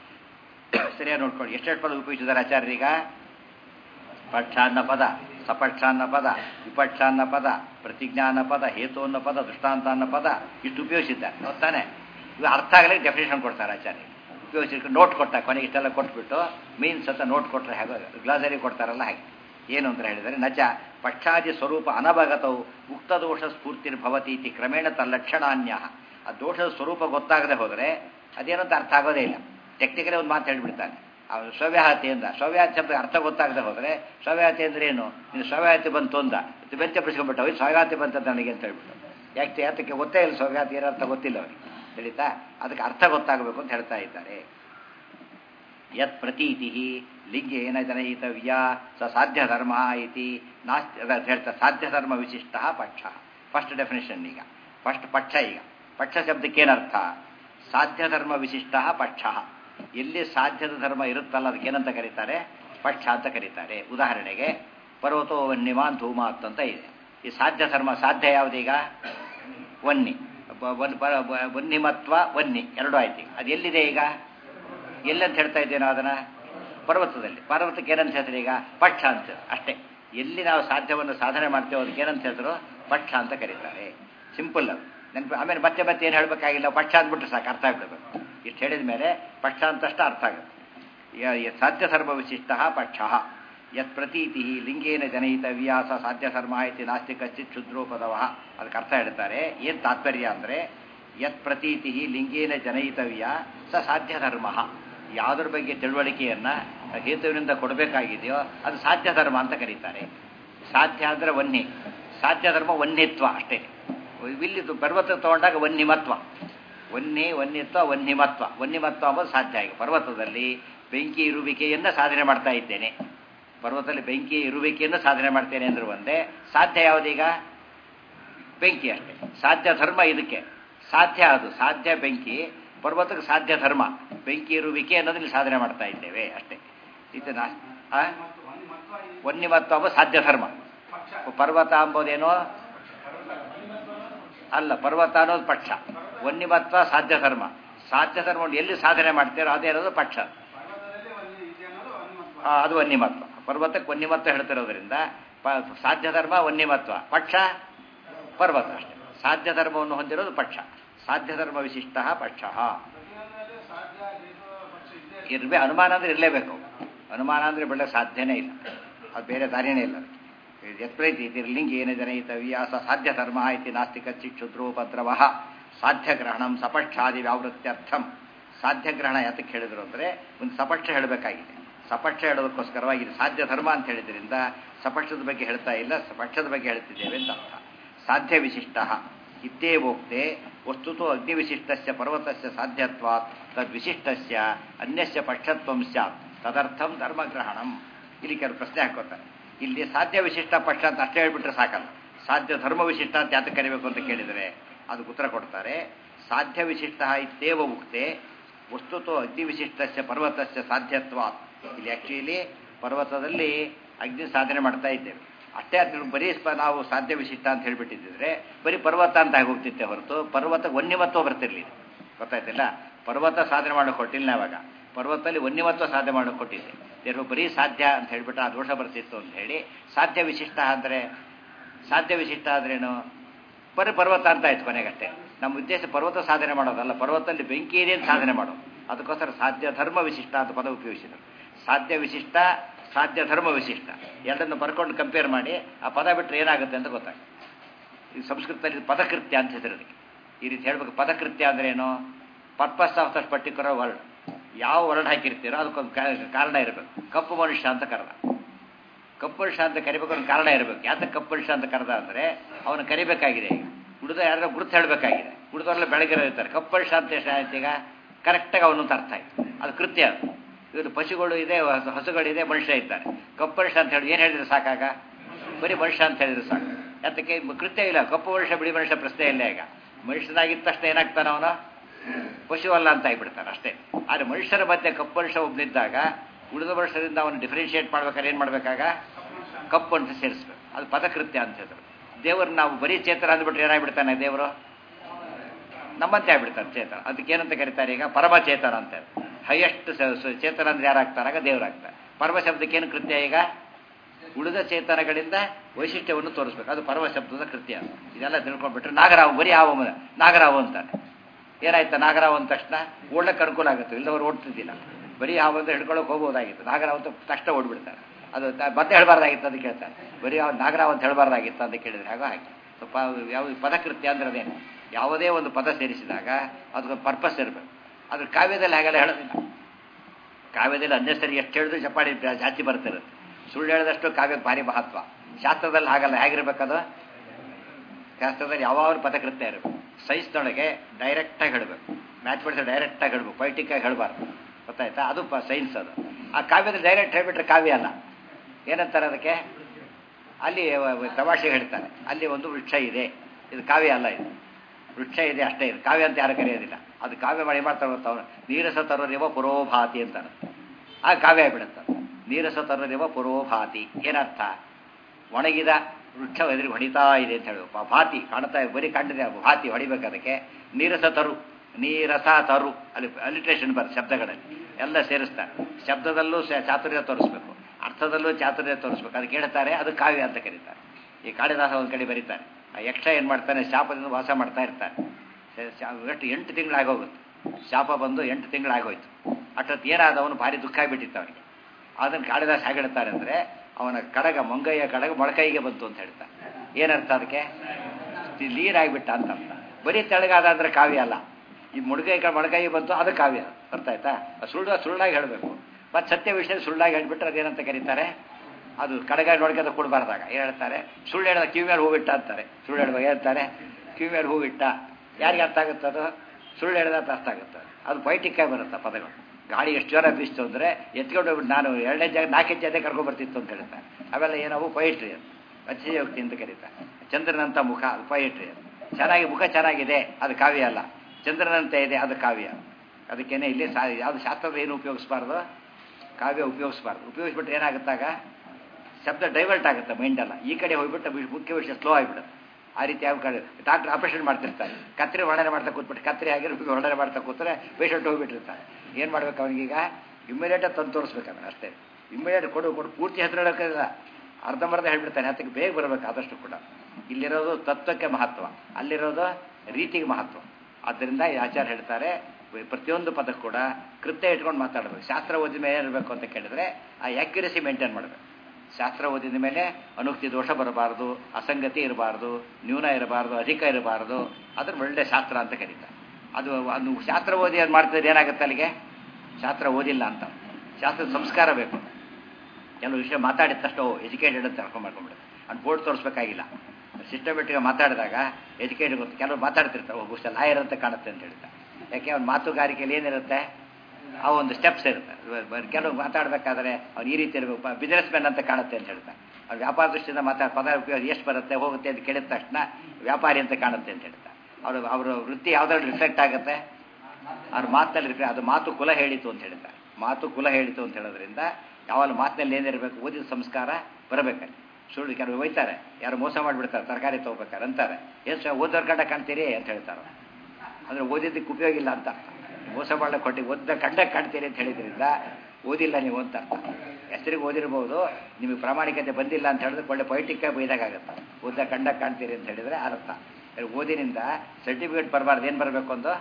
ಸರಿಯಾಗಿ ನೋಡ್ಕೊಳ್ಳಿ ಎಷ್ಟೆಷ್ಟು ಪದ ಉಪಯೋಗಿಸಿದ್ದಾರೆ ಆಚಾರ್ಯರೀಗ ಪಕ್ಷ ಅನ್ನೋ ಪದ ಸಪಕ್ಷ ಅನ್ನೋ ಪದ ವಿಪಕ್ಷ ಅನ್ನೋ ಪದ ಪ್ರತಿಜ್ಞಾ ಅನ್ನೋ ಪದ ಹೇತು ಅನ್ನೋ ಪದ ದೃಷ್ಟಾಂತ ಅನ್ನೋ ಪದ ಇಷ್ಟು ಉಪಯೋಗಿಸಿದ್ದಾರೆ ನೋಡ್ತಾನೆ ಇವು ಅರ್ಥ ಆಗಲಿಕ್ಕೆ ಡೆಫಿನೇಷನ್ ಕೊಡ್ತಾರೆ ಆಚಾರ್ಯ ಉಪಯೋಗಿಸಿ ನೋಟ್ ಕೊಟ್ಟ ಕೊನೆಗೆ ಇಷ್ಟೆಲ್ಲ ಕೊಟ್ಬಿಟ್ಟು ಮೀನ್ಸ್ ಅಂತ ನೋಟ್ ಕೊಟ್ಟರೆ ಹೇಗೆ ಗ್ಲಾಸರಿ ಕೊಡ್ತಾರಲ್ಲ ಹಾಗೆ ಏನು ಅಂತ ಹೇಳಿದರೆ ನಚ ಪಕ್ಷಾದಿ ಸ್ವರೂಪ ಅನವಗತವು ಉಕ್ತ ದೋಷ ಸ್ಫೂರ್ತಿರ್ಭವತಿ ಇತಿ ಕ್ರಮೇಣ ತಲ್ಲಕ್ಷಣಾನ್ಯ ಆ ದೋಷದ ಸ್ವರೂಪ ಗೊತ್ತಾಗದೆ ಹೋದರೆ ಅದೇನಂತ ಅರ್ಥ ಆಗೋದೇ ಇಲ್ಲ ಟೆಕ್ನಿಕಲಿ ಒಂದು ಮಾತು ಹೇಳಿಬಿಡ್ತಾನೆ ಅವನು ಸ್ವವ್ಯಾಹತಿ ಅಂದ ಸ್ವವ್ಯಾಹತಿ ಶಬ್ದ ಅರ್ಥ ಗೊತ್ತಾಗದೆ ಹೋದರೆ ಸ್ವವ್ಯಾಹತಿ ಅಂದ್ರೆ ಏನು ನೀನು ಸ್ವವ್ಯಾಹತಿ ಬಂತು ಅಂದ ಬೆಂಚ ಬಿಡಿಸ್ಕೊಂಡ್ಬಿಟ್ಟು ಅವ್ರು ಸ್ವವ್ಯಾಹತಿ ಬಂತಂತ ನನಗೆ ಅಂತ ಹೇಳ್ಬಿಟ್ಟು ಯಾಕೆ ಅದಕ್ಕೆ ಗೊತ್ತೇ ಇಲ್ಲ ಸ್ವವ್ಯಾಹತಿ ಏನರ್ಥ ಗೊತ್ತಿಲ್ಲ ಅವನಿಗೆ ತಿಳಿತಾ ಅದಕ್ಕೆ ಅರ್ಥ ಗೊತ್ತಾಗಬೇಕು ಅಂತ ಹೇಳ್ತಾ ಇದ್ದಾರೆ ಯತ್ ಪ್ರತೀತಿ ಲಿಂಗೇನ ಜನಯಿತವ್ಯ ಸ ಸಾಧ್ಯ ಧರ್ಮ ಇತಿ ನಾಸ್ತಿ ಅದ ಹೇಳ್ತಾ ಸಾಧ್ಯ ಧರ್ಮ ವಿಶಿಷ್ಟ ಪಕ್ಷ ಫಸ್ಟ್ ಡೆಫಿನೇಷನ್ ಈಗ ಫಸ್ಟ್ ಪಕ್ಷ ಈಗ ಪಕ್ಷ ಶಬ್ದಕ್ಕೇನರ್ಥ ಸಾಧ್ಯ ಧರ್ಮ ವಿಶಿಷ್ಟ ಪಕ್ಷ ಎಲ್ಲಿ ಸಾಧ್ಯದ ಧರ್ಮ ಇರುತ್ತಲ್ಲ ಅದಕ್ಕೇನಂತ ಕರೀತಾರೆ ಪಕ್ಷ ಅಂತ ಕರೀತಾರೆ ಉದಾಹರಣೆಗೆ ಪರ್ವತೋ ವನ್ಯಮಾನ್ ಧೂಮಾತ್ ಅಂತ ಇದೆ ಈ ಸಾಧ್ಯ ಧರ್ಮ ಸಾಧ್ಯ ಯಾವುದೀಗ ವನ್ನಿ ವನ್ನಿಮತ್ವ ವನ್ನಿ ಎರಡು ಆಯ್ತು ಅದು ಎಲ್ಲಿದೆ ಈಗ ಎಲ್ಲಂತ ಹೇಳ್ತಾ ಇದ್ದೇನೋ ಅದನ್ನ ಪರ್ವತದಲ್ಲಿ ಪರ್ವತಕ್ಕೆ ಏನಂತ ಹೆಸರು ಈಗ ಪಕ್ಷ ಅಂತ ಅಷ್ಟೇ ಎಲ್ಲಿ ನಾವು ಸಾಧ್ಯವನ್ನು ಸಾಧನೆ ಮಾಡ್ತೇವೆ ಅದಕ್ಕೆ ಏನಂತ ಹೆಸರು ಪಕ್ಷ ಅಂತ ಕರೀತಾರೆ ಸಿಂಪಲ್ ಅದು ನೆನಪು ಆಮೇಲೆ ಮತ್ತೆ ಮತ್ತೆ ಏನು ಹೇಳಬೇಕಾಗಿಲ್ಲ ಪಕ್ಷ ಅಂದ್ಬಿಟ್ರೆ ಸಾಕು ಅರ್ಥ ಆಗ್ಬಿಡ್ಬೇಕು ಇಷ್ಟು ಹೇಳಿದ ಮೇಲೆ ಪಕ್ಷ ಅಂತಷ್ಟು ಅರ್ಥ ಆಗುತ್ತೆ ಯ- ಯ- ಸಾಧ್ಯ ಸರ್ವ ವಿಶಿಷ್ಟ ಪಕ್ಷ ಯತ್ ಪ್ರತೀತಿ ಲಿಂಗೇನ ಜನಯಿತ ವ್ಯಾಸ ಸಾಧ್ಯ ಧರ್ಮ ಇತಿ ನಾಸ್ತಿ ಕಚ್ಚಿತ್ ಕ್ಷುದ್ರೋಪದವ ಅದಕ್ಕೆ ಅರ್ಥ ಹೇಳ್ತಾರೆ ಏನು ತಾತ್ಪರ್ಯ ಅಂದರೆ ಯತ್ ಪ್ರತೀತಿ ಲಿಂಗೇನ ಜನಯಿತವ್ಯ ಸ ಸಾಧ್ಯ ಧರ್ಮ ಯಾವುದ್ರ ಬಗ್ಗೆ ತಿಳುವಳಿಕೆಯನ್ನ ಹೇತುವಿನಿಂದ ಕೊಡಬೇಕಾಗಿದೆಯೋ ಅದು ಸಾಧ್ಯ ಧರ್ಮ ಅಂತ ಕರೀತಾರೆ ಸಾಧ್ಯ ಅಂದರೆ ವನ್ನಿ ಸಾಧ್ಯ ಧರ್ಮ ವನ್ಯತ್ವ ಅಷ್ಟೇ ಇಲ್ಲಿ ಪರ್ವತ ತಗೊಂಡಾಗ ವನ್ಯಮತ್ವ ವನ್ನಿ ವನ್ಯತ್ವ ವನ್ಯಮತ್ವ ವನ್ಯಮತ್ವ ಅಂಬೋದು ಸಾಧ್ಯ ಆಗಿ ಪರ್ವತದಲ್ಲಿ ಬೆಂಕಿ ಇರುವಿಕೆಯನ್ನು ಸಾಧನೆ ಮಾಡ್ತಾ ಇದ್ದೇನೆ ಪರ್ವತದಲ್ಲಿ ಬೆಂಕಿ ಇರುವಿಕೆಯನ್ನು ಸಾಧನೆ ಮಾಡ್ತೇನೆ ಅಂದ್ರೆ ಒಂದೇ ಸಾಧ್ಯ ಯಾವುದೀಗ ಬೆಂಕಿ ಅಷ್ಟೇ ಸಾಧ್ಯ ಧರ್ಮ ಇದಕ್ಕೆ ಸಾಧ್ಯ ಅದು ಸಾಧ್ಯ ಬೆಂಕಿ ಪರ್ವತಕ್ಕೆ ಸಾಧ್ಯ ಧರ್ಮ ಬೆಂಕಿ ಇರುವಿಕೆ ಅನ್ನೋದ್ರಲ್ಲಿ ಸಾಧನೆ ಮಾಡ್ತಾ ಇದ್ದೇವೆ ಅಷ್ಟೇ ಇದು ನಾ ಆ? ವನ್ಯಮತ್ವ ಅಂಬ ಸಾಧ್ಯ ಧರ್ಮ ಪರ್ವತ ಅಂಬೋದೇನೋ ಅಲ್ಲ ಪರ್ವತ ಅನ್ನೋದು ಪಕ್ಷ ವನ್ಯಮತ್ವ ಸಾಧ್ಯ ಧರ್ಮ ಸಾಧ್ಯ ಧರ್ಮವನ್ನು ಎಲ್ಲಿ ಸಾಧನೆ ಮಾಡ್ತೀರೋ ಅದೇ ಇರೋದು ಪಕ್ಷ ಆ, ಅದು ವನ್ಯಮತ್ವ ಪರ್ವತಕ್ಕೆ ವನ್ಯಮತ್ವ ಹೇಳ್ತಿರೋದ್ರಿಂದ ಪ- ಸಾಧ್ಯ ಧರ್ಮ ವನ್ಯಮತ್ವ ಪಕ್ಷ ಪರ್ವತ ಅಷ್ಟೇ ಸಾಧ್ಯ ಧರ್ಮವನ್ನು ಹೊಂದಿರೋದು ಪಕ್ಷ ಸಾಧ್ಯ ಧರ್ಮ ವಿಶಿಷ್ಟ ಪಕ್ಷ ಇರ್ಬೇ ಅನುಮಾನ ಅಂದ್ರೆ ಇರಲೇಬೇಕು ಅನುಮಾನ ಅಂದ್ರೆ ಬೆಳೆ ಸಾಧ್ಯನೇ ಇಲ್ಲ ಅದು ಬೇರೆ ದಾರಿನೇ ಇಲ್ಲ ಯತ್ಪ್ರೈತಿ ತಿರ್ಲಿಂಗಿ ಏನ ಜನಯಿತ ವ್ಯಾಸ ಸಾಧ್ಯ ಧರ್ಮ ಇತಿ ನಾಸ್ತಿಕ ಚಿಕ್ಷುದ್ರೋಪದ್ರವ ಸಾಧ್ಯ ಗ್ರಹಣಂ ಸಪಕ್ಷಾದಿ ವ್ಯಾವೃತ್ಯರ್ಥಂ ಸಾಧ್ಯ ಗ್ರಹಣ ಯಾತಕ್ಕೆ ಹೇಳಿದ್ರು ಅಂದರೆ ಒಂದು ಸಪಕ್ಷ ಹೇಳಬೇಕಾಗಿದೆ ಸಪಕ್ಷ ಹೇಳೋದಕ್ಕೋಸ್ಕರವಾಗಿ ಇದು ಸಾಧ್ಯ ಧರ್ಮ ಅಂತ ಹೇಳಿದ್ರಿಂದ ಸಪಕ್ಷದ ಬಗ್ಗೆ ಹೇಳ್ತಾ ಇಲ್ಲ ಸಪಕ್ಷದ ಬಗ್ಗೆ ಹೇಳ್ತಿದ್ದೇವೆ ಅಂತ ಅರ್ಥ ಸಾಧ್ಯ ವಿಶಿಷ್ಟ ಇತ್ಯೇವೋಕ್ತೆ ವಸ್ತುತೋ ಅಗ್ನಿವಿಶಿಷ್ಟಸ್ಯ ಪರ್ವತಸ್ಯ ಸಾಧ್ಯತ್ವಾತ್ ತದ್ವಿಶಿಷ್ಟಸ್ಯ ಅನ್ಯಸ್ಯ ಪಕ್ಷತ್ವಂ ಸ್ಯಾತ್ ತದರ್ಥಂ ಧರ್ಮಗ್ರಹಣಂ ಇಲ್ಲಿ ಕೆಲವು ಪ್ರಶ್ನೆ ಹಾಕೋತಾರೆ ಇಲ್ಲಿ ಸಾಧ್ಯ ವಿಶಿಷ್ಟ ಪಕ್ಷ ಅಂತ ಅಷ್ಟೇ ಹೇಳ್ಬಿಟ್ರೆ ಸಾಕಲ್ಲ ಸಾಧ್ಯ ಧರ್ಮ ವಿಶಿಷ್ಟ ಅಂತ ಯಾತಕ್ಕೆ ಕರಿಬೇಕು ಅಂತ ಕೇಳಿದರೆ ಅದಕ್ಕೆ ಉತ್ತರ ಕೊಡ್ತಾರೆ ಸಾಧ್ಯ ವಿಶಿಷ್ಟ ಇತ್ತೇವ ಉಕ್ತೆ ವಸ್ತುತೋ ಅಗ್ನಿ ವಿಶಿಷ್ಟಸ್ಯ ಪರ್ವತಸ್ಯ ಸಾಧ್ಯತ್ವಾತ್ ಇಲ್ಲಿ ಆಕ್ಚುಲಿ ಪರ್ವತದಲ್ಲಿ ಅಗ್ನಿ ಸಾಧನೆ ಮಾಡ್ತಾ ಇದ್ದೇವೆ ಅಷ್ಟೇ ಅದು ಬರೀ ಸ್ಪ- ನಾವು ಸಾಧ್ಯ ವಿಶಿಷ್ಟ ಅಂತ ಹೇಳ್ಬಿಟ್ಟಿದ್ರೆ ಬರೀ ಪರ್ವತ ಅಂತ ಆಗಿ ಹೋಗ್ತಿತ್ತೆ ಹೊರತು ಪರ್ವತ ವನ್ಯಮತ್ವ ಬರ್ತಿರ್ಲಿಲ್ಲ ಗೊತ್ತಾಯ್ತಿಲ್ಲ ಪರ್ವತ ಸಾಧನೆ ಮಾಡೋ ಕೊಟ್ಟಿಲ್ಲ ನಾವಾಗ ಪರ್ವತದಲ್ಲಿ ವನ್ಯಮತ್ವ ಸಾಧನೆ ಮಾಡೋ ಕೊಟ್ಟಿದ್ದೆ ದೇವರು ಬರೀ ಸಾಧ್ಯ ಅಂತ ಹೇಳ್ಬಿಟ್ಟು ಆ ದೋಷ ಬರ್ತಿತ್ತು ಅಂತ ಹೇಳಿ ಸಾಧ್ಯ ವಿಶಿಷ್ಟ ಅಂದರೆ ಸಾಧ್ಯ ವಿಶಿಷ್ಟ ಆದ್ರೇನು ಬರೀ ಪರ್ವತ ಅಂತ ಆಯ್ತು ಕೊನೆಗಷ್ಟೇ ನಮ್ಮ ಉದ್ದೇಶ ಪರ್ವತ ಸಾಧನೆ ಮಾಡೋದಲ್ಲ ಪರ್ವತದಲ್ಲಿ ಬೆಂಕಿ ಇದೆ ಅಂತ ಸಾಧನೆ ಮಾಡೋದು ಅದಕ್ಕೋಸ್ಕರ ಸಾಧ್ಯ ಧರ್ಮ ವಿಶಿಷ್ಟ ಅಂತ ಪದ ಉಪಯೋಗಿಸಿದರು ಸಾಧ್ಯ ವಿಶಿಷ್ಟ ಸಾಧ್ಯ ಧರ್ಮ ವಿಶಿಷ್ಟ ಎರಡನ್ನು ಬರ್ಕೊಂಡು ಕಂಪೇರ್ ಮಾಡಿ ಆ ಪದ ಬಿಟ್ಟರೆ ಏನಾಗುತ್ತೆ ಅಂತ ಗೊತ್ತಾಗುತ್ತೆ ಈ ಸಂಸ್ಕೃತದಲ್ಲಿ ಪದಕೃತ್ಯ ಅಂತ ಹೆಸರು ಅದಕ್ಕೆ ಈ ರೀತಿ ಹೇಳ್ಬೇಕು ಪದಕೃತ್ಯ ಅಂದ್ರೆ ಏನು purpose of that particular word ಯಾವ ವರ್ಡ್ ಹಾಕಿರ್ತೀರೋ ಅದಕ್ಕೊಂದು ಕಾ- ಕಾರಣ ಇರಬೇಕು ಕಪ್ಪು ಮನುಷ್ಯ ಅಂತ ಕರೆದ ಕಪ್ಪು ಮನುಷ್ಯ ಅಂತ ಕರಿಬೇಕು ಒಂದು ಕಾರಣ ಇರಬೇಕು ಯಾತಕ್ಕೆ ಕಪ್ಪು ಮನುಷ್ಯ ಅಂತ ಕರೆದ ಅಂದರೆ ಅವನು ಕರಿಬೇಕಾಗಿದೆ ಈಗ ಉಳಿದ ಯಾರೋ ಗುರುತು ಹೇಳಬೇಕಾಗಿದೆ ಉಳಿದವರೆಲ್ಲ ಬೆಳಗ್ಗೆ ಇರ್ತಾರೆ ಕಪ್ಪು ಮನುಷ್ಯ ಅಂತ ಎಷ್ಟು ಆಯ್ತು ಈಗ ಕರೆಕ್ಟಾಗಿ ಅವನಂತ ಅರ್ಥ ಆಯ್ತು ಅದು ಕೃತ್ಯ ಅದು ಇವರು ಪಶುಗಳು ಇದೆ ಹಸು- ಹಸುಗಳಿದೆ ಮನುಷ್ಯ ಇದ್ದಾರೆ ಕಪ್ಪು ಮನುಷ್ಯ ಅಂತ ಹೇಳಿ ಏನು ಹೇಳಿದ್ರೆ ಸಾಕಾಗ ಬರೀ ಮನುಷ್ಯ ಅಂತ ಹೇಳಿದ್ರೆ ಸಾಕು ಯಾತಕ್ಕೆ ಕೃತ್ಯ ಇಲ್ಲ ಕಪ್ಪು ಮನುಷ್ಯ ಬಿಳಿ ಮನುಷ್ಯ ಪ್ರಶ್ನೆ ಇಲ್ಲ ಈಗ ಮನುಷ್ಯನಾಗಿದ್ದ ತಕ್ಷಣ ಏನಾಗ್ತಾನ ಅವನು ಪಶು ಅಲ್ಲ ಅಂತ ಆಗಿಬಿಡ್ತಾನೆ ಅಷ್ಟೇ ಆದರೆ ಮನುಷ್ಯರ ಮಧ್ಯೆ ಕಪ್ಪು ಮನುಷ್ಯ ಒಬ್ಬನಿದ್ದಾಗ ಉಳಿದ ಮನುಷ್ಯರಿಂದ ಅವನು ಡಿಫ್ರೆನ್ಶಿಯೇಟ್ ಮಾಡ್ಬೇಕಾದ್ರೆ ಏನು ಮಾಡಬೇಕಾಗ ಕಪ್ಪು ಅಂತ ಸೇರಿಸ್ಬೇಕು ಅದು ಪದಕೃತ್ಯ ಅಂತ ಹೇಳಿದ್ರು ದೇವರು ನಾವು ಬರೀ ಚೇತನ ಅಂದ್ಬಿಟ್ರೆ ಏನಾಗ್ಬಿಡ್ತಾನೆ ದೇವರು ನಮ್ಮಂತೆ ಆಗ್ಬಿಡ್ತಾನೆ ಚೇತನ ಅದಕ್ಕೆ ಏನಂತ ಕರೀತಾರೆ ಈಗ ಪರಮ ಚೇತನ ಅಂತ ಹೈಯೆಸ್ಟ್ ಚೇತನ ಅಂದ್ರೆ ಯಾರಾಗ್ತಾರಾಗ ದೇವರಾಗ್ತಾರೆ ಪರಮ ಶಬ್ದಕ್ಕೆ ಏನು ಕೃತ್ಯ ಈಗ ಉಳಿದ ಚೇತನಗಳಿಂದ ವೈಶಿಷ್ಟ್ಯವನ್ನು ತೋರಿಸ್ಬೇಕು ಅದು ಪರಮ ಶಬ್ದದ ಕೃತ್ಯ ಇದೆಲ್ಲ ತಿಳ್ಕೊಂಡ್ಬಿಟ್ರೆ ನಾಗರಾವ್ ಬರೀ ಹಾವು ಮದ ನಾಗರಾವು ಅಂತಾನೆ ಏನಾಯ್ತಾ ನಾಗರಾವ್ ಅಂದ ತಕ್ಷಣ ಓಡ್ಲಿಕ್ಕೆ ಅನುಕೂಲ ಆಗುತ್ತೆ ಇಲ್ಲದವ್ರು ಓಡ್ತಿದ್ದಿಲ್ಲ ಬರೀ ಹಾವು ಅಂತ ಹಿಡ್ಕೊಳ್ಳೋಕೆ ಹೋಗ್ಬೋದಾಗಿತ್ತು ನಾಗರಾವ್ ಅಂತ ತಕ್ಷಣ ಓಡ್ಬಿಡ್ತಾರೆ ಅದು ತ- ಮತ್ತೆ ಹೇಳಬಾರ್ದಾಗಿತ್ತು ಅಂತ ಕೇಳ್ತಾರೆ ಬರೀ ಅವ್ರು ನಾಗರಾವ್ ಅಂತ ಹೇಳಬಾರ್ದಾಗಿತ್ತು ಅಂತ ಕೇಳಿದ್ರೆ ಹಾಗೋ ಹಾಗೆ ಸ್ವಲ್ಪ ಯಾವ ಪದಕೃತ್ಯ ಅಂದ್ರೆ ಅದೇನು ಯಾವುದೇ ಒಂದು ಪದ ಸೇರಿಸಿದಾಗ ಅದಕ್ಕೊಂದು ಪರ್ಪಸ್ ಇರಬೇಕು ಅದ್ರ ಕಾವ್ಯದಲ್ಲಿ ಹಾಗೆಲ್ಲ ಹೇಳೋದಿಲ್ಲ ಕಾವ್ಯದಲ್ಲಿ ಅನ್ನೆಸರಿ ಎಷ್ಟು ಹೇಳಿದ್ರು ಚಪ್ಪಾಡಿ ಜಾ- ಜಾಸ್ತಿ ಬರ್ತಿರುತ್ತೆ ಸುಳ್ಳು ಹೇಳಿದಷ್ಟು ಕಾವ್ಯಕ್ಕೆ ಭಾರಿ ಮಹತ್ವ ಶಾಸ್ತ್ರದಲ್ಲಿ ಹಾಗಲ್ಲ ಹೇಗಿರ್ಬೇಕದು ಶಾಸ್ತ್ರದಲ್ಲಿ ಯಾವಾಗಲೂ ಪದಕೃತ್ಯ ಇರಬೇಕು ಸೈನ್ಸ್ನೊಳಗೆ ಡೈರೆಕ್ಟಾಗಿ ಹೇಳಬೇಕು ಮ್ಯಾಥಮೆಟಿಕ್ಸ್ ಡೈರೆಕ್ಟಾಗಿ ಹೇಳಬೇಕು ಪೊಯಿಟಿಕ್ಕಾಗಿ ಹೇಳಬಾರ್ದು ಗೊತ್ತಾಯ್ತಾ ಅದು ಪ ಸೈನ್ಸ್ ಅದು ಆ ಕಾವ್ಯದಲ್ಲಿ ಡೈರೆಕ್ಟ್ ಹೇಳ್ಬಿಟ್ರೆ ಕಾವ್ಯ ಅಲ್ಲ ಏನಂತಾರೆ ಅದಕ್ಕೆ ಅಲ್ಲಿ ವ- ವ- ತಮಾಷೆ ಹೇಳ್ತಾರೆ ಅಲ್ಲಿ ಒಂದು ವೃಕ್ಷ ಇದೆ ಇದು ಕಾವ್ಯ ಅಲ್ಲ ಇದು ವೃಕ್ಷ ಇದೆ ಅಷ್ಟೇ ಇದು ಕಾವ್ಯ ಅಂತ ಯಾರು ಕರೆಯೋದಿಲ್ಲ ಅದು ಕಾವ್ಯ ಮಾಡಿ ಮಾಡ್ತಾರೆ ಗೊತ್ತವನು ನೀರಸ ತರೋದೇವ ಪುರೋಭಾತಿ ಅಂತಾನೆ ಆ ಕಾವ್ಯ ಆಗ್ಬಿಡುತ್ತೆ ನೀರಸ ತರೋದೇವ ಪುರೋಭಾತಿ ಏನರ್ಥ ಒಣಗಿದ ವೃಕ್ಷ ಎದುರಿಗೆ ಹೊಡಿತಾ ಇದೆ ಅಂತ ಹೇಳುವ ಪಾ- ಭಾತಿ ಕಾಣ್ತಾ ಇದೆ ಬರೀ ಕಂಡಿದೆ ಭಾತಿ ಹೊಡಿಬೇಕು ಅದಕ್ಕೆ ನೀರಸ ತರು ನೀರಸ ತರು ಅಲ್ಲಿ ಅಲಿಟ್ರೇಷನ್ ಬರುತ್ತೆ ಶಬ್ದಗಳಲ್ಲಿ ಎಲ್ಲ ಸೇರಿಸ್ತಾರೆ ಶಬ್ದದಲ್ಲೂ ಸ- ಚಾತುರ್ಯ ತೋರಿಸ್ಬೇಕು ಅರ್ಥದಲ್ಲೂ ಚಾತುರ್ಯ ತೋರಿಸ್ಬೇಕು ಅದಕ್ಕೆ ಹೇಳ್ತಾರೆ ಅದು ಕಾವ್ಯ ಅಂತ ಕರೀತಾರೆ ಈ ಕಾಳಿದಾಸ ಒಂದು ಕಡೆ ಬರೀತಾರೆ ಆ ಯಕ್ಷ ಏನು ಮಾಡ್ತಾನೆ ಶಾಪದಿಂದ ವಾಸ ಮಾಡ್ತಾ ಇರ್ತಾನೆ ಸ- ಶಾ- ಎಷ್ಟು ಎಂಟು ತಿಂಗಳಾಗೋಗುತ್ತೆ ಶಾಪ ಬಂದು ಎಂಟು ತಿಂಗಳಾಗೋಯ್ತು ಅಷ್ಟೊತ್ತು ಏನಾದವನು ಭಾರಿ ದುಃಖ ಆಗಿಬಿಟ್ಟಿತ್ತು ಅವನಿಗೆ ಅದನ್ನು ಕಾಳಿದಾಸ ಹೇಗೆ ಹೇಳ್ತಾರೆ ಅಂದರೆ ಅವನ ಕಡಗ ಮಂಗಯ್ಯ ಕಡಗ ಮೊಳಕೈಗೆ ಬಂತು ಅಂತ ಹೇಳ್ತಾರೆ ಏನರ್ಥ ಅದಕ್ಕೆ ನೀರಾಗಿಬಿಟ್ಟ ಅಂತ ಅರ್ಥ ಬರೀ ತೆಳಗಾದ ಅಂದ್ರೆ ಕಾವ್ಯ ಅಲ್ಲ ಈ ಮುಳುಗೈ ಮೊಳಕೈ ಬಂತು ಅದು ಕಾವ್ಯ ಅರ್ಥ ಆಯ್ತಾ ಸುಳ್ಳು ಸುಳ್ಳಾಗಿ ಹೇಳಬೇಕು ಮತ್ತು ಸತ್ಯ ವಿಷಯ ಸುಳ್ಳಾಗಿ ಹೇಳ್ಬಿಟ್ರೆ ಅದೇನಂತ ಕರೀತಾರೆ ಅದು ಕಡಗ ನೋಡ್ಕೊಂಡು ಕೊಡಬಾರ್ದಾಗ ಏನು ಹೇಳ್ತಾರೆ ಸುಳ್ಳು ಹೇಳಿದ ಕಿವಿ ಮೇಲೆ ಹೂವಿಟ್ಟ ಅಂತಾರೆ ಸುಳ್ಳು ಹೇಳುವಾಗ ಹೇಳ್ತಾರೆ ಕಿವಿ ಮೇಲೆ ಹೂವಿಟ್ಟ ಯಾರಿಗೆ ಅರ್ಥ ಆಗುತ್ತೆ ಅದು ಸುಳ್ಳು ಹೇಳಿದ ಅಂತ ಅರ್ಥ ಆಗುತ್ತೆ ಅದು ಪೈಟಿಕ್ಕಾಗಿ ಬರುತ್ತೆ ಪದಗಳು ಗಾಳಿ ಎಷ್ಟು ಜೋರ ಬೀಸ್ತು ಅಂದರೆ ಎತ್ಕೊಂಡು ಹೋಗ್ಬಿಟ್ಟು ನಾನು ಎರಡನೇ ಜಾಗ ನಾಲ್ಕೈದು ಜೊತೆ ಕರ್ಕೊಂಡು ಬರ್ತಿತ್ತು ಅಂತ ಹೇಳ್ತಾರೆ ಅವೆಲ್ಲ ಏನವು ಪೊಯಿಟ್ರಿ ಅದು ಅತಿಶಯೋಕ್ತಿ ಅಂತ ಕರೀತಾರೆ ಚಂದ್ರನಂತ ಮುಖ ಅದು ಪೊಯಿಟ್ರಿ ಅದು ಚೆನ್ನಾಗಿ ಮುಖ ಚೆನ್ನಾಗಿದೆ ಅದು ಕಾವ್ಯ ಅಲ್ಲ ಚಂದ್ರನಂತೆ ಇದೆ ಅದು ಕಾವ್ಯ ಅದಕ್ಕೇನೆ ಇಲ್ಲಿ ಸಾ ಯಾವುದು ಶಾಸ್ತ್ರದ ಏನು ಉಪಯೋಗಿಸ್ಬಾರ್ದು ಕಾವ್ಯ ಉಪಯೋಗಿಸ್ಬಾರ್ದು ಉಪಯೋಗಿಸ್ಬಿಟ್ರೆ ಏನಾಗುತ್ತಾಗ ಶಬ್ದ ಡೈವರ್ಟ್ ಆಗುತ್ತೆ ಮೈಂಡೆಲ್ಲ ಈ ಕಡೆ ಹೋಗ್ಬಿಟ್ಟು ವಿ- ಮುಖ್ಯ ವಿಷಯ ಸ್ಲೋ ಆಗಿಬಿಡುತ್ತೆ ಆ ರೀತಿ ಯಾವ ಕಡೆ ಡಾಕ್ಟರ್ ಆಪರೇಷನ್ ಮಾಡ್ತಿರ್ತಾರೆ ಕತ್ರಿ ವರ್ಣನೆ ಮಾಡ್ತಾ ಕೂತ್ಬಿಟ್ಟು ಕತ್ರಿ ಆಗಿರೋ ವರ್ಣನೆ ಮಾಡ್ತಾ ಕೂತ್ರೆ ಪೇಷಂಟ್ ಹೋಗ್ಬಿಟ್ಟಿರ್ತಾರೆ ಏನು ಮಾಡ್ಬೇಕು ಅವನಿಗೀಗ ಇಮ್ಮಿಡಿಯೇಟಾಗಿ ತಂದು ತೋರಿಸ್ಬೇಕು ಅಷ್ಟೇ ಇಮ್ಮಿಡಿಯೇಟ್ ಕೊಡು ಕೊಡು ಪೂರ್ತಿ ಹೆಸರು ಹೇಳೋಕ್ಕಿಲ್ಲ ಅರ್ಧಂಬರ್ಧ ಹೇಳ್ಬಿಡ್ತಾನೆ ಅದಕ್ಕೆ ಬೇಗ ಬರಬೇಕು ಆದಷ್ಟು ಕೂಡ ಇಲ್ಲಿರೋದು ತತ್ವಕ್ಕೆ ಮಹತ್ವ ಅಲ್ಲಿರೋದು ರೀತಿಗೆ ಮಹತ್ವ ಆದ್ದರಿಂದ ಈ ಆಚಾರ್ಯ ಹೇಳ್ತಾರೆ ಪ್ರತಿಯೊಂದು ಪದಕ್ಕೂ ಕೂಡ ಕೃತ್ಯ ಇಟ್ಕೊಂಡು ಮಾತಾಡಬೇಕು ಶಾಸ್ತ್ರ ಓದಿದ ಮೇಲೆ ಏನಿರಬೇಕು ಅಂತ ಕೇಳಿದ್ರೆ ಆ ಆ್ಯಕ್ಯುರಸಿ ಮೇಂಟೈನ್ ಮಾಡಬೇಕು ಶಾಸ್ತ್ರ ಓದಿದ ಮೇಲೆ ಅನುಕ್ತಿ ದೋಷ ಬರಬಾರ್ದು ಅಸಂಗತಿ ಇರಬಾರ್ದು ನ್ಯೂನ ಇರಬಾರ್ದು ಅಧಿಕ ಇರಬಾರ್ದು ಅದ್ರ ಒಳ್ಳೆ ಶಾಸ್ತ್ರ ಅಂತ ಕರೀತಾರೆ ಅದು ಅದು ಶಾಸ್ತ್ರ ಓದಿ ಅದು ಮಾಡ್ತಿದ್ರೆ ಏನಾಗುತ್ತೆ ಅಲ್ಲಿಗೆ ಶಾಸ್ತ್ರ ಓದಿಲ್ಲ ಅಂತ ಶಾಸ್ತ್ರದ ಸಂಸ್ಕಾರ ಬೇಕು ಕೆಲವು ವಿಷಯ ಮಾತಾಡಿದ ತಕ್ಷಣ ಎಜುಕೇಟೆಡ್ ಅಂತ ಕರ್ಕೊಂಡು ಮಾಡ್ಕೊಂಡ್ಬಿಡುತ್ತೆ ಅವ್ನು ಬೋರ್ಡ್ ತೋರಿಸ್ಬೇಕಾಗಿಲ್ಲ ಸಿಸ್ಟಮೆಟಿಕ್ ಮಾತಾಡಿದಾಗ ಎಜುಕೇಟೆಡ್ ಗೊತ್ತು ಕೆಲವರು ಮಾತಾಡ್ತಿರ್ತಾರೆ ಒಬ್ಬ ಬಹುಶಃ ಲಾಯರ್ ಅಂತ ಕಾಣುತ್ತೆ ಅಂತ ಹೇಳ್ತಾರೆ ಯಾಕೆ ಅವ್ನ ಮಾತುಗಾರಿಕೆಯಲ್ಲಿ ಏನಿರುತ್ತೆ ಆ ಒಂದು ಸ್ಟೆಪ್ಸ್ ಇರುತ್ತೆ ಬ- ಕೆಲವು ಮಾತಾಡಬೇಕಾದ್ರೆ ಅವ್ನು ಈ ರೀತಿ ಇರಬೇಕು ಬಿಸ್ನೆಸ್ ಮ್ಯಾನ್ ಅಂತ ಕಾಣುತ್ತೆ ಅಂತ ಹೇಳ್ತಾರೆ ಅವ್ನು ವ್ಯಾಪಾರ ದೃಷ್ಟಿಯಿಂದ ಮಾತಾಡ ಪದ ಉಪಯೋಗ ಎಷ್ಟು ಬರುತ್ತೆ ಹೋಗುತ್ತೆ ಅಂತ ಕೇಳಿದ ತಕ್ಷಣ ವ್ಯಾಪಾರಿ ಅಂತ ಕಾಣುತ್ತೆ ಅಂತ ಹೇಳ್ತಾರೆ ಅವರು ಅವರ ವೃತ್ತಿ ಯಾವ್ದ್ರಲ್ಲಿ ರಿಫ್ಲೆಕ್ಟ್ ಆಗುತ್ತೆ ಅವ್ರ ಮಾತಿನಲ್ಲಿ ರಿಫ್ಲೆಕ್ಟ್ ಅದು ಮಾತು ಕುಲ ಹೇಳಿತು ಅಂತ ಹೇಳ್ತಾರೆ ಮಾತು ಕುಲ ಹೇಳಿತು ಅಂತ ಹೇಳೋದ್ರಿಂದ ಯಾವಾಗ ಮಾತಿನಲ್ಲಿ ಏನಿರಬೇಕು ಓದಿದ ಸಂಸ್ಕಾರ ಬರಬೇಕಲ್ಲಿ ಸುಳ್ಳು ಕೆಲವು ಒಯ್ತಾರೆ ಯಾರು ಮೋಸ ಮಾಡಿಬಿಡ್ತಾರೆ ತರಕಾರಿ ತೊಗೋಬೇಕಾರೆ ಅಂತಾರೆ ಏನು ಸರ್ ಓದೋರ್ ಕಂಡ ಕಾಣ್ತೀರಿ ಅಂತ ಹೇಳ್ತಾರೆ ಅಂದರೆ ಓದಿದ್ದಕ್ಕೆ ಉಪಯೋಗ ಇಲ್ಲ ಅಂತ ಅರ್ಥ. ಮೋಸ ಮಾಡಕ್ಕೆ ಕೊಟ್ಟು ಓದ್ದ ಕಂಡ ಕಾಣ್ತೀರಿ ಅಂತ ಹೇಳಿದ್ರಿಂದ ಓದಿಲ್ಲ ನೀವು ಅಂತ ಅರ್ಥ ಹೆಸರಿಗೆ ಓದಿರ್ಬೋದು ನಿಮಗೆ ಪ್ರಾಮಾಣಿಕತೆ ಬಂದಿಲ್ಲ ಅಂತ ಹೇಳಿದ್ರೆ ಒಳ್ಳೆ ಪೊಯಿಟಿಕ್ಕಾಗಿ ಬೈದಾಗುತ್ತೆ ಓದ್ದ ಕಂಡ ಕಾಣ್ತೀರಿ ಅಂತ ಹೇಳಿದ್ರೆ ಅರ್ಥ ಓದಿನಿಂದ ಸರ್ಟಿಫಿಕೇಟ್ ಬರಬಾರ್ದು ಏನು ಬರಬೇಕು ಒಂದು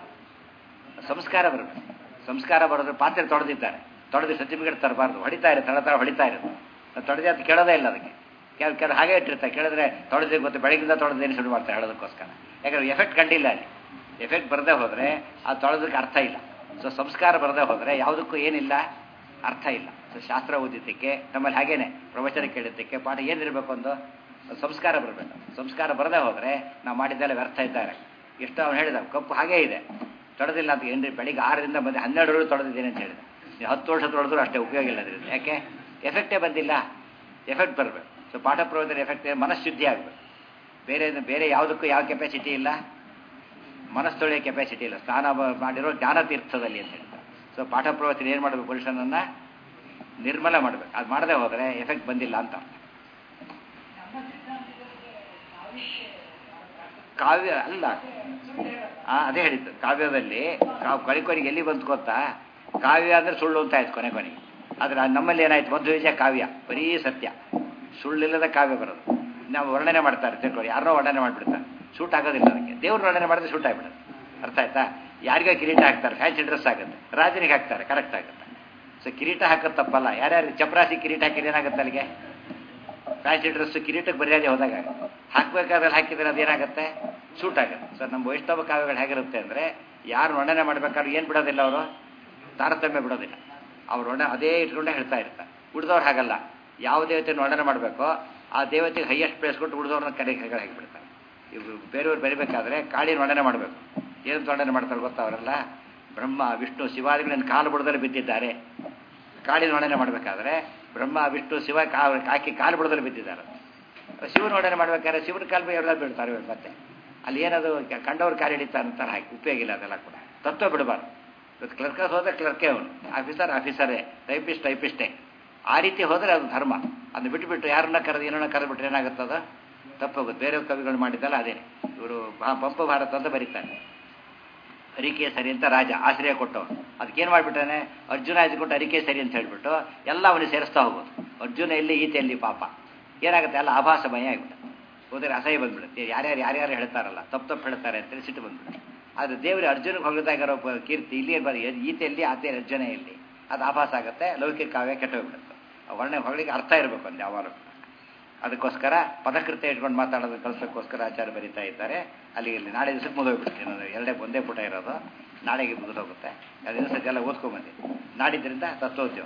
ಸಂಸ್ಕಾರ ಬರಬೇಕು ಸಂಸ್ಕಾರ ಬರೋದ್ರೆ ಪಾತ್ರೆ ತೊಳೆದಿದ್ದಾರೆ ತೊಳೆದು ಸರ್ಟಿಫಿಕೇಟ್ ತರಬಾರ್ದು ಹೊಡಿತಾ ಇರುತ್ತೆ ತಳ ತಳ ಹೊಡಿತಾ ಇರುತ್ತೆ ಅದು ತೊಳೆದೇ ಅದು ಕೇಳೋದೇ ಇಲ್ಲ ಅದಕ್ಕೆ ಕೆಲವು ಕೆಲವು ಹಾಗೆ ಇಟ್ಟಿರ್ತಾರೆ ಕೇಳಿದ್ರೆ ತೊಳೆದೇ ಗೊತ್ತು ಬೆಳಗಿಂದ ತೊಳೆದೇನು ಶುರು ಮಾಡ್ತಾರೆ ಹೇಳೋದಕ್ಕೋಸ್ಕರ ಯಾಕಂದ್ರೆ ಎಫೆಕ್ಟ್ ಕಂಡಿಲ್ಲ ಅಲ್ಲಿ ಎಫೆಕ್ಟ್ ಬರದೇ ಹೋದರೆ ಅದು ತೊಳೆದಕ್ಕೆ ಅರ್ಥ ಇಲ್ಲ ಸೊ ಸಂಸ್ಕಾರ ಬರದೇ ಹೋದರೆ ಯಾವುದಕ್ಕೂ ಏನಿಲ್ಲ ಅರ್ಥ ಇಲ್ಲ ಸೊ ಶಾಸ್ತ್ರ ಓದಿದ್ದಕ್ಕೆ ನಮ್ಮಲ್ಲಿ ಹಾಗೇನೆ ಪ್ರವಚನ ಕೇಳಿದ್ದಕ್ಕೆ ಪಾಠ ಏನಿರಬೇಕು ಒಂದು ಸಂಸ್ಕಾರ ಬರಬೇಕು ಸಂಸ್ಕಾರ ಬರದೇ ಹೋದರೆ ನಾವು ಮಾಡಿದ್ದೆಲ್ಲ ವ್ಯರ್ಥ ಇದ್ದಾರೆ ಎಷ್ಟು ಅವನು ಹೇಳಿದ ಕಪ್ಪು ಹಾಗೇ ಇದೆ ತೊಳೆದಿಲ್ಲ ಅಂತ ಏನ್ರಿ ಬೆಳಿಗ್ಗೆ ಆರರಿಂದ ಬಂದು ಹನ್ನೆರಡರವರೆಗೂ ತೊಳೆದಿದ್ದೀನಿ ಅಂತ ಹೇಳಿದೆ ನೀವು ಹತ್ತು ವರ್ಷ ತೊಳೆದ್ರು ಅಷ್ಟೇ ಉಪಯೋಗ ಇಲ್ಲ ಅದರಿಂದ ಯಾಕೆ ಎಫೆಕ್ಟೇ ಬಂದಿಲ್ಲ ಎಫೆಕ್ಟ್ ಬರಬೇಕು ಸೊ ಪಾಠ ಪ್ರವಚನ ಎಫೆಕ್ಟ್ ಮನಃಶುದ್ಧಿ ಆಗಬೇಕು ಬೇರೆ ಬೇರೆ ಯಾವುದಕ್ಕೂ ಯಾವ ಕೆಪಾಸಿಟಿ ಇಲ್ಲ ಮನಸ್ಸು ತೊಳೆಯೋ ಕೆಪಾಸಿಟಿ ಇಲ್ಲ ಸ್ನಾನ ಬ- ಮಾಡಿರೋ ಜ್ಞಾನ ತೀರ್ಥದಲ್ಲಿ ಅಂತ ಹೇಳ್ತಾರೆ ಸೊ ಪಾಠ ಪ್ರವಚನ ಏನು ಮಾಡಬೇಕು ಪುರುಷನನ್ನು ನಿರ್ಮಲ ಮಾಡಬೇಕು ಅದು ಮಾಡದೆ ಹೋದರೆ ಎಫೆಕ್ಟ್ ಬಂದಿಲ್ಲ ಅಂತ ಕಾವ್ಯ ಅಲ್ಲ ಆ, ಅದೇ ಹೇಳಿದ್ದು ಕಾವ್ಯದಲ್ಲಿ ಕಾವ್ ಕೊನೆ ಕೊನೆಗೆ ಎಲ್ಲಿ ಬಂತು ಗೊತ್ತಾ ಕಾವ್ಯ ಅಂದರೆ ಸುಳ್ಳು ಅಂತ ಆಯ್ತು ಕೊನೆ ಕೊನೆಗೆ ಆದರೆ ನಮ್ಮಲ್ಲಿ ಏನಾಯ್ತು ಒಂದು ವಿಷಯ ಕಾವ್ಯ ಬರೀ ಸತ್ಯ ಸುಳ್ಳಿಲ್ಲದ ಕಾವ್ಯ ಬರೋದು ನಾವು ವರ್ಣನೆ ಮಾಡ್ತಾರೆ ತಿಳ್ಕೊಳ್ಳಿ ಯಾರೋ ವರ್ಣನೆ ಮಾಡಿಬಿಡ್ತಾರೆ ಶೂಟ್ ಆಗೋದಿಲ್ಲ ಅದಕ್ಕೆ ದೇವ್ರು ವರ್ಣನೆ ಮಾಡಿದ್ರೆ ಶೂಟ್ ಆಗಿಬಿಡುತ್ತೆ ಅರ್ಥ ಆಯ್ತಾ ಯಾರಿಗೋ ಕಿರೀಟ ಹಾಕ್ತಾರೆ ಫ್ಯಾನ್ಸಿ ಡ್ರೆಸ್ ಆಗುತ್ತೆ ರಾಜನಿಗೆ ಹಾಕ್ತಾರೆ ಕರೆಕ್ಟ್ ಆಗುತ್ತೆ ಸೊ ಕಿರೀಟ ಹಾಕೋದು ತಪ್ಪಲ್ಲ ಯಾರ್ಯಾರು ಚಪ್ರಾಸಿ ಕಿರೀಟ ಹಾಕಿದ್ರೆ ಏನಾಗುತ್ತೆ ಅಲ್ಲಿಗೆ ಫ್ಯಾನ್ಸಿ ಡ್ರೆಸ್ ಕಿರೀಟಕ್ಕೆ ಮರ್ಯಾದೆ ಹೋದಾಗ ಹಾಕ್ಬೇಕಾದ್ರೆ ಹಾಕಿದ್ರೆ ಅದೇನಾಗುತ್ತೆ ಸೂಟ್ ಆಗುತ್ತೆ ಸರ್ ನಮ್ಮ ವೈಷ್ಣವ ಕಾವ್ಯಗಳು ಹೇಗಿರುತ್ತೆ ಅಂದರೆ ಯಾರು ವರ್ಣನೆ ಮಾಡ್ಬೇಕಾದ್ರೆ ಏನು ಬಿಡೋದಿಲ್ಲ ಅವರು ತಾರತಮ್ಯ ಬಿಡೋದಿಲ್ಲ ಅವ್ರು ವರ್ಣ ಅದೇ ಇಟ್ಕೊಂಡೇ ಹೇಳ್ತಾ ಇರ್ತಾರೆ ಉಳಿದವ್ರು ಹಾಗಲ್ಲ ಯಾವ ದೇವತೆಯನ್ನು ವರ್ಣನೆ ಮಾಡಬೇಕೋ ಆ ದೇವತೆಗೆ ಹೈಯೆಸ್ಟ್ ಪ್ಲೇಸ್ ಕೊಟ್ಟು ಉಳಿದವ್ರನ್ನ ಕಡೆ ಕಡೆ ಹಾಕಿಬಿಡ್ತಾರೆ ಇವರು ಬೇರೆಯವ್ರು ಬರಿಬೇಕಾದ್ರೆ ಕಾಳಿನ ವರ್ಣನೆ ಮಾಡಬೇಕು ಏನು ವರ್ಣನೆ ಮಾಡ್ತಾರೆ ಗೊತ್ತಾ ಅವರೆಲ್ಲ ಬ್ರಹ್ಮ ವಿಷ್ಣು ಶಿವಾದಿಗಳನ್ನು ಕಾಲು ಬುಡದಲ್ಲಿ ಬಿದ್ದಿದ್ದಾರೆ ಕಾಳಿನ ವರ್ಣನೆ ಮಾಡಬೇಕಾದ್ರೆ ಬ್ರಹ್ಮ ವಿಷ್ಣು ಶಿವ ಕಾ ಹಾಕಿ ಕಾಲು ಬುಡದಲ್ಲಿ ಬಿದ್ದಿದ್ದಾರೆ ಶಿವನ ವರ್ಣನೆ ಮಾಡ್ಬೇಕಾದ್ರೆ ಶಿವನ ಕಾಲು ಮೇಲೆ ಎಲ್ಲ ಬೀಳ್ತಾರೆ ಇವ್ರು ಮತ್ತೆ ಅಲ್ಲಿ ಏನದು ಕ- ಕಂಡವ್ರ ಕಾಲು ಹಿಡಿತಾರೆ ಅಂತಾರೆ ಹಾಕಿ ಉಪಯೋಗ ಇಲ್ಲ ಅದೆಲ್ಲ ಕೂಡ ತತ್ವ ಬಿಡಬಾರ್ದು ಇವತ್ತು ಕ್ಲರ್ಕಸ್ ಹೋದ್ರೆ ಕ್ಲರ್ಕೇ ಅವನು ಆಫೀಸರ್ ಆಫೀಸರೇ ಟೈಪಿಸ್ಟ್ ಟೈಪಿಸ್ಟೇ ಆ ರೀತಿ ಹೋದರೆ ಅದು ಧರ್ಮ ಅದನ್ನ ಬಿಟ್ಟುಬಿಟ್ಟು ಯಾರನ್ನ ಕರೆದು ಏನನ್ನ ಕರೆದ್ಬಿಟ್ರೆ ಏನಾಗುತ್ತದ ತಪ್ಪೋಗುತ್ತೆ ಬೇರೆ ಕವಿಗಳು ಮಾಡಿದ್ದಲ್ಲ ಅದೇ ಇವರು ಪಂಪ ಭಾರತ ಅಂತ ಬರೀತಾರೆ ಅರಿಕೆ ಸರಿ ಅಂತ ರಾಜ ಆಶ್ರಯ ಕೊಟ್ಟವನು ಅದಕ್ಕೇನು ಮಾಡಿಬಿಟ್ಟಾನೆ ಅರ್ಜುನ ಕೊಟ್ಟು ಅರಿಕೆ ಸರಿ ಅಂತ ಹೇಳ್ಬಿಟ್ಟು ಎಲ್ಲ ಅವನಿಗೆ ಸೇರಿಸ್ತಾ ಹೋಗೋದು ಅರ್ಜುನ ಎಲ್ಲಿ ಈತ ಎಲ್ಲಿ ಪಾಪ ಏನಾಗುತ್ತೆ ಎಲ್ಲ ಆಭಾಸಮಯ ಆಗಿಬಿಟ್ಟು ಹೋದರೆ ಅಸಹ್ಯ ಬಂದ್ಬಿಡುತ್ತೆ ಯಾರ್ಯಾರು ಯಾರ್ಯಾರು ಹೇಳ್ತಾರಲ್ಲ ತಪ್ಪು ತಪ್ಪು ಹೇಳ್ತಾರೆ ಅಂತೇಳಿ ಸಿಟ್ಟು ಬಂದ್ಬಿಡುತ್ತೆ ಆದರೆ ದೇವರು ಅರ್ಜುನಿಗೆ ಹೊಗಳ್ದಾಗಿರೋ ಪ- ಕೀರ್ತಿ ಇಲ್ಲಿ ಏನು ಬರೀ ಈತ ಎಲ್ಲಿ ಆತ ಅರ್ಜುನ ಎಲ್ಲಿ ಅದು ಆಭಾಸ ಆಗುತ್ತೆ ಲೌಕಿಕ ಕಾವ್ಯ ಕೆಟ್ಟೋಗ್ಬಿಡುತ್ತೆ ಆ ವರ್ಣನೆ ಹೊಗಳಿಗೆ ಅರ್ಥ ಇರಬೇಕು ಅಂದೆ ಯಾವಾಗಲೂ ಅದಕ್ಕೋಸ್ಕರ ಪದಕೃತ್ಯ ಇಟ್ಕೊಂಡು ಮಾತಾಡೋದು ಕಲಿಸೋಕ್ಕೋಸ್ಕರ ಆಚಾರ್ಯ ಬರೀತಾ ಇದ್ದಾರೆ ಅಲ್ಲಿ ಇಲ್ಲಿ ನಾಳೆ ದಿವಸಕ್ಕೆ ಮುಗಿದೋಗ್ಬಿಡುತ್ತೆ ಇನ್ನೊಂದು ಎರಡೇ ಒಂದೇ ಪುಟ ಇರೋದು ನಾಳೆಗೆ ಮುಗಿದೋಗುತ್ತೆ ಅದು ಸತಿ ಎಲ್ಲ ಓದ್ಕೊಂಬಂದು ನಾಡಿದ್ರಿಂದ ತತ್ವೋದ್ಯಮ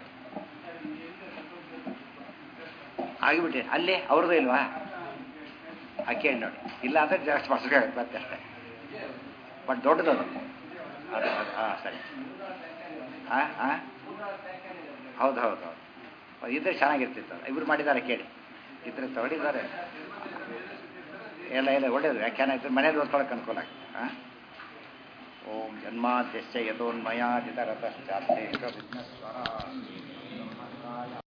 ಆಗಿಬಿಟ್ಟೆ ಅಲ್ಲಿ ಅವ್ರದ್ದು ಇಲ್ವಾ ಆ ಕೇಳಿ ನೋಡಿ ಇಲ್ಲ ಅಂದರೆ ಜಾಸ್ತಿ ಮಾಡಿಸ್ಬೇಕಾಗುತ್ತೆ ಮತ್ತೆ ಅಷ್ಟೇ ಬಟ್ ದೊಡ್ಡದದು ಅದು ಅದು ಹಾಂ ಸರಿ ಹಾಂ ಹಾಂ ಹೌದು ಹೌದು ಹೌದು ಇದ್ರೆ ಚೆನ್ನಾಗಿರ್ತಿತ್ತು ಇಬ್ರು ಮಾಡಿದ್ದಾರೆ ಕೇಳಿ ಇದ್ರೆ ತಗೊಂಡಿದ್ದಾರೆ ಎಲ್ಲ ಎಲ್ಲ ಒಳ್ಳೇದು ವ್ಯಾಖ್ಯಾನ ಇದ್ರೆ ಮನೇಲಿ ಓದ್ಕೊಳಕ್ಕೆ ಅನುಕೂಲ ಆಗ್ತದೆ ಹಾಂ ಓಂ ಜನ್ಮಾದ್ಯಶ್ಚ ಯಥೋನ್ಮಯಾದಿತರತಶ್ಚಾರ್ಥೇಶ್ವ ವಿಘ್ನಸ್ವರ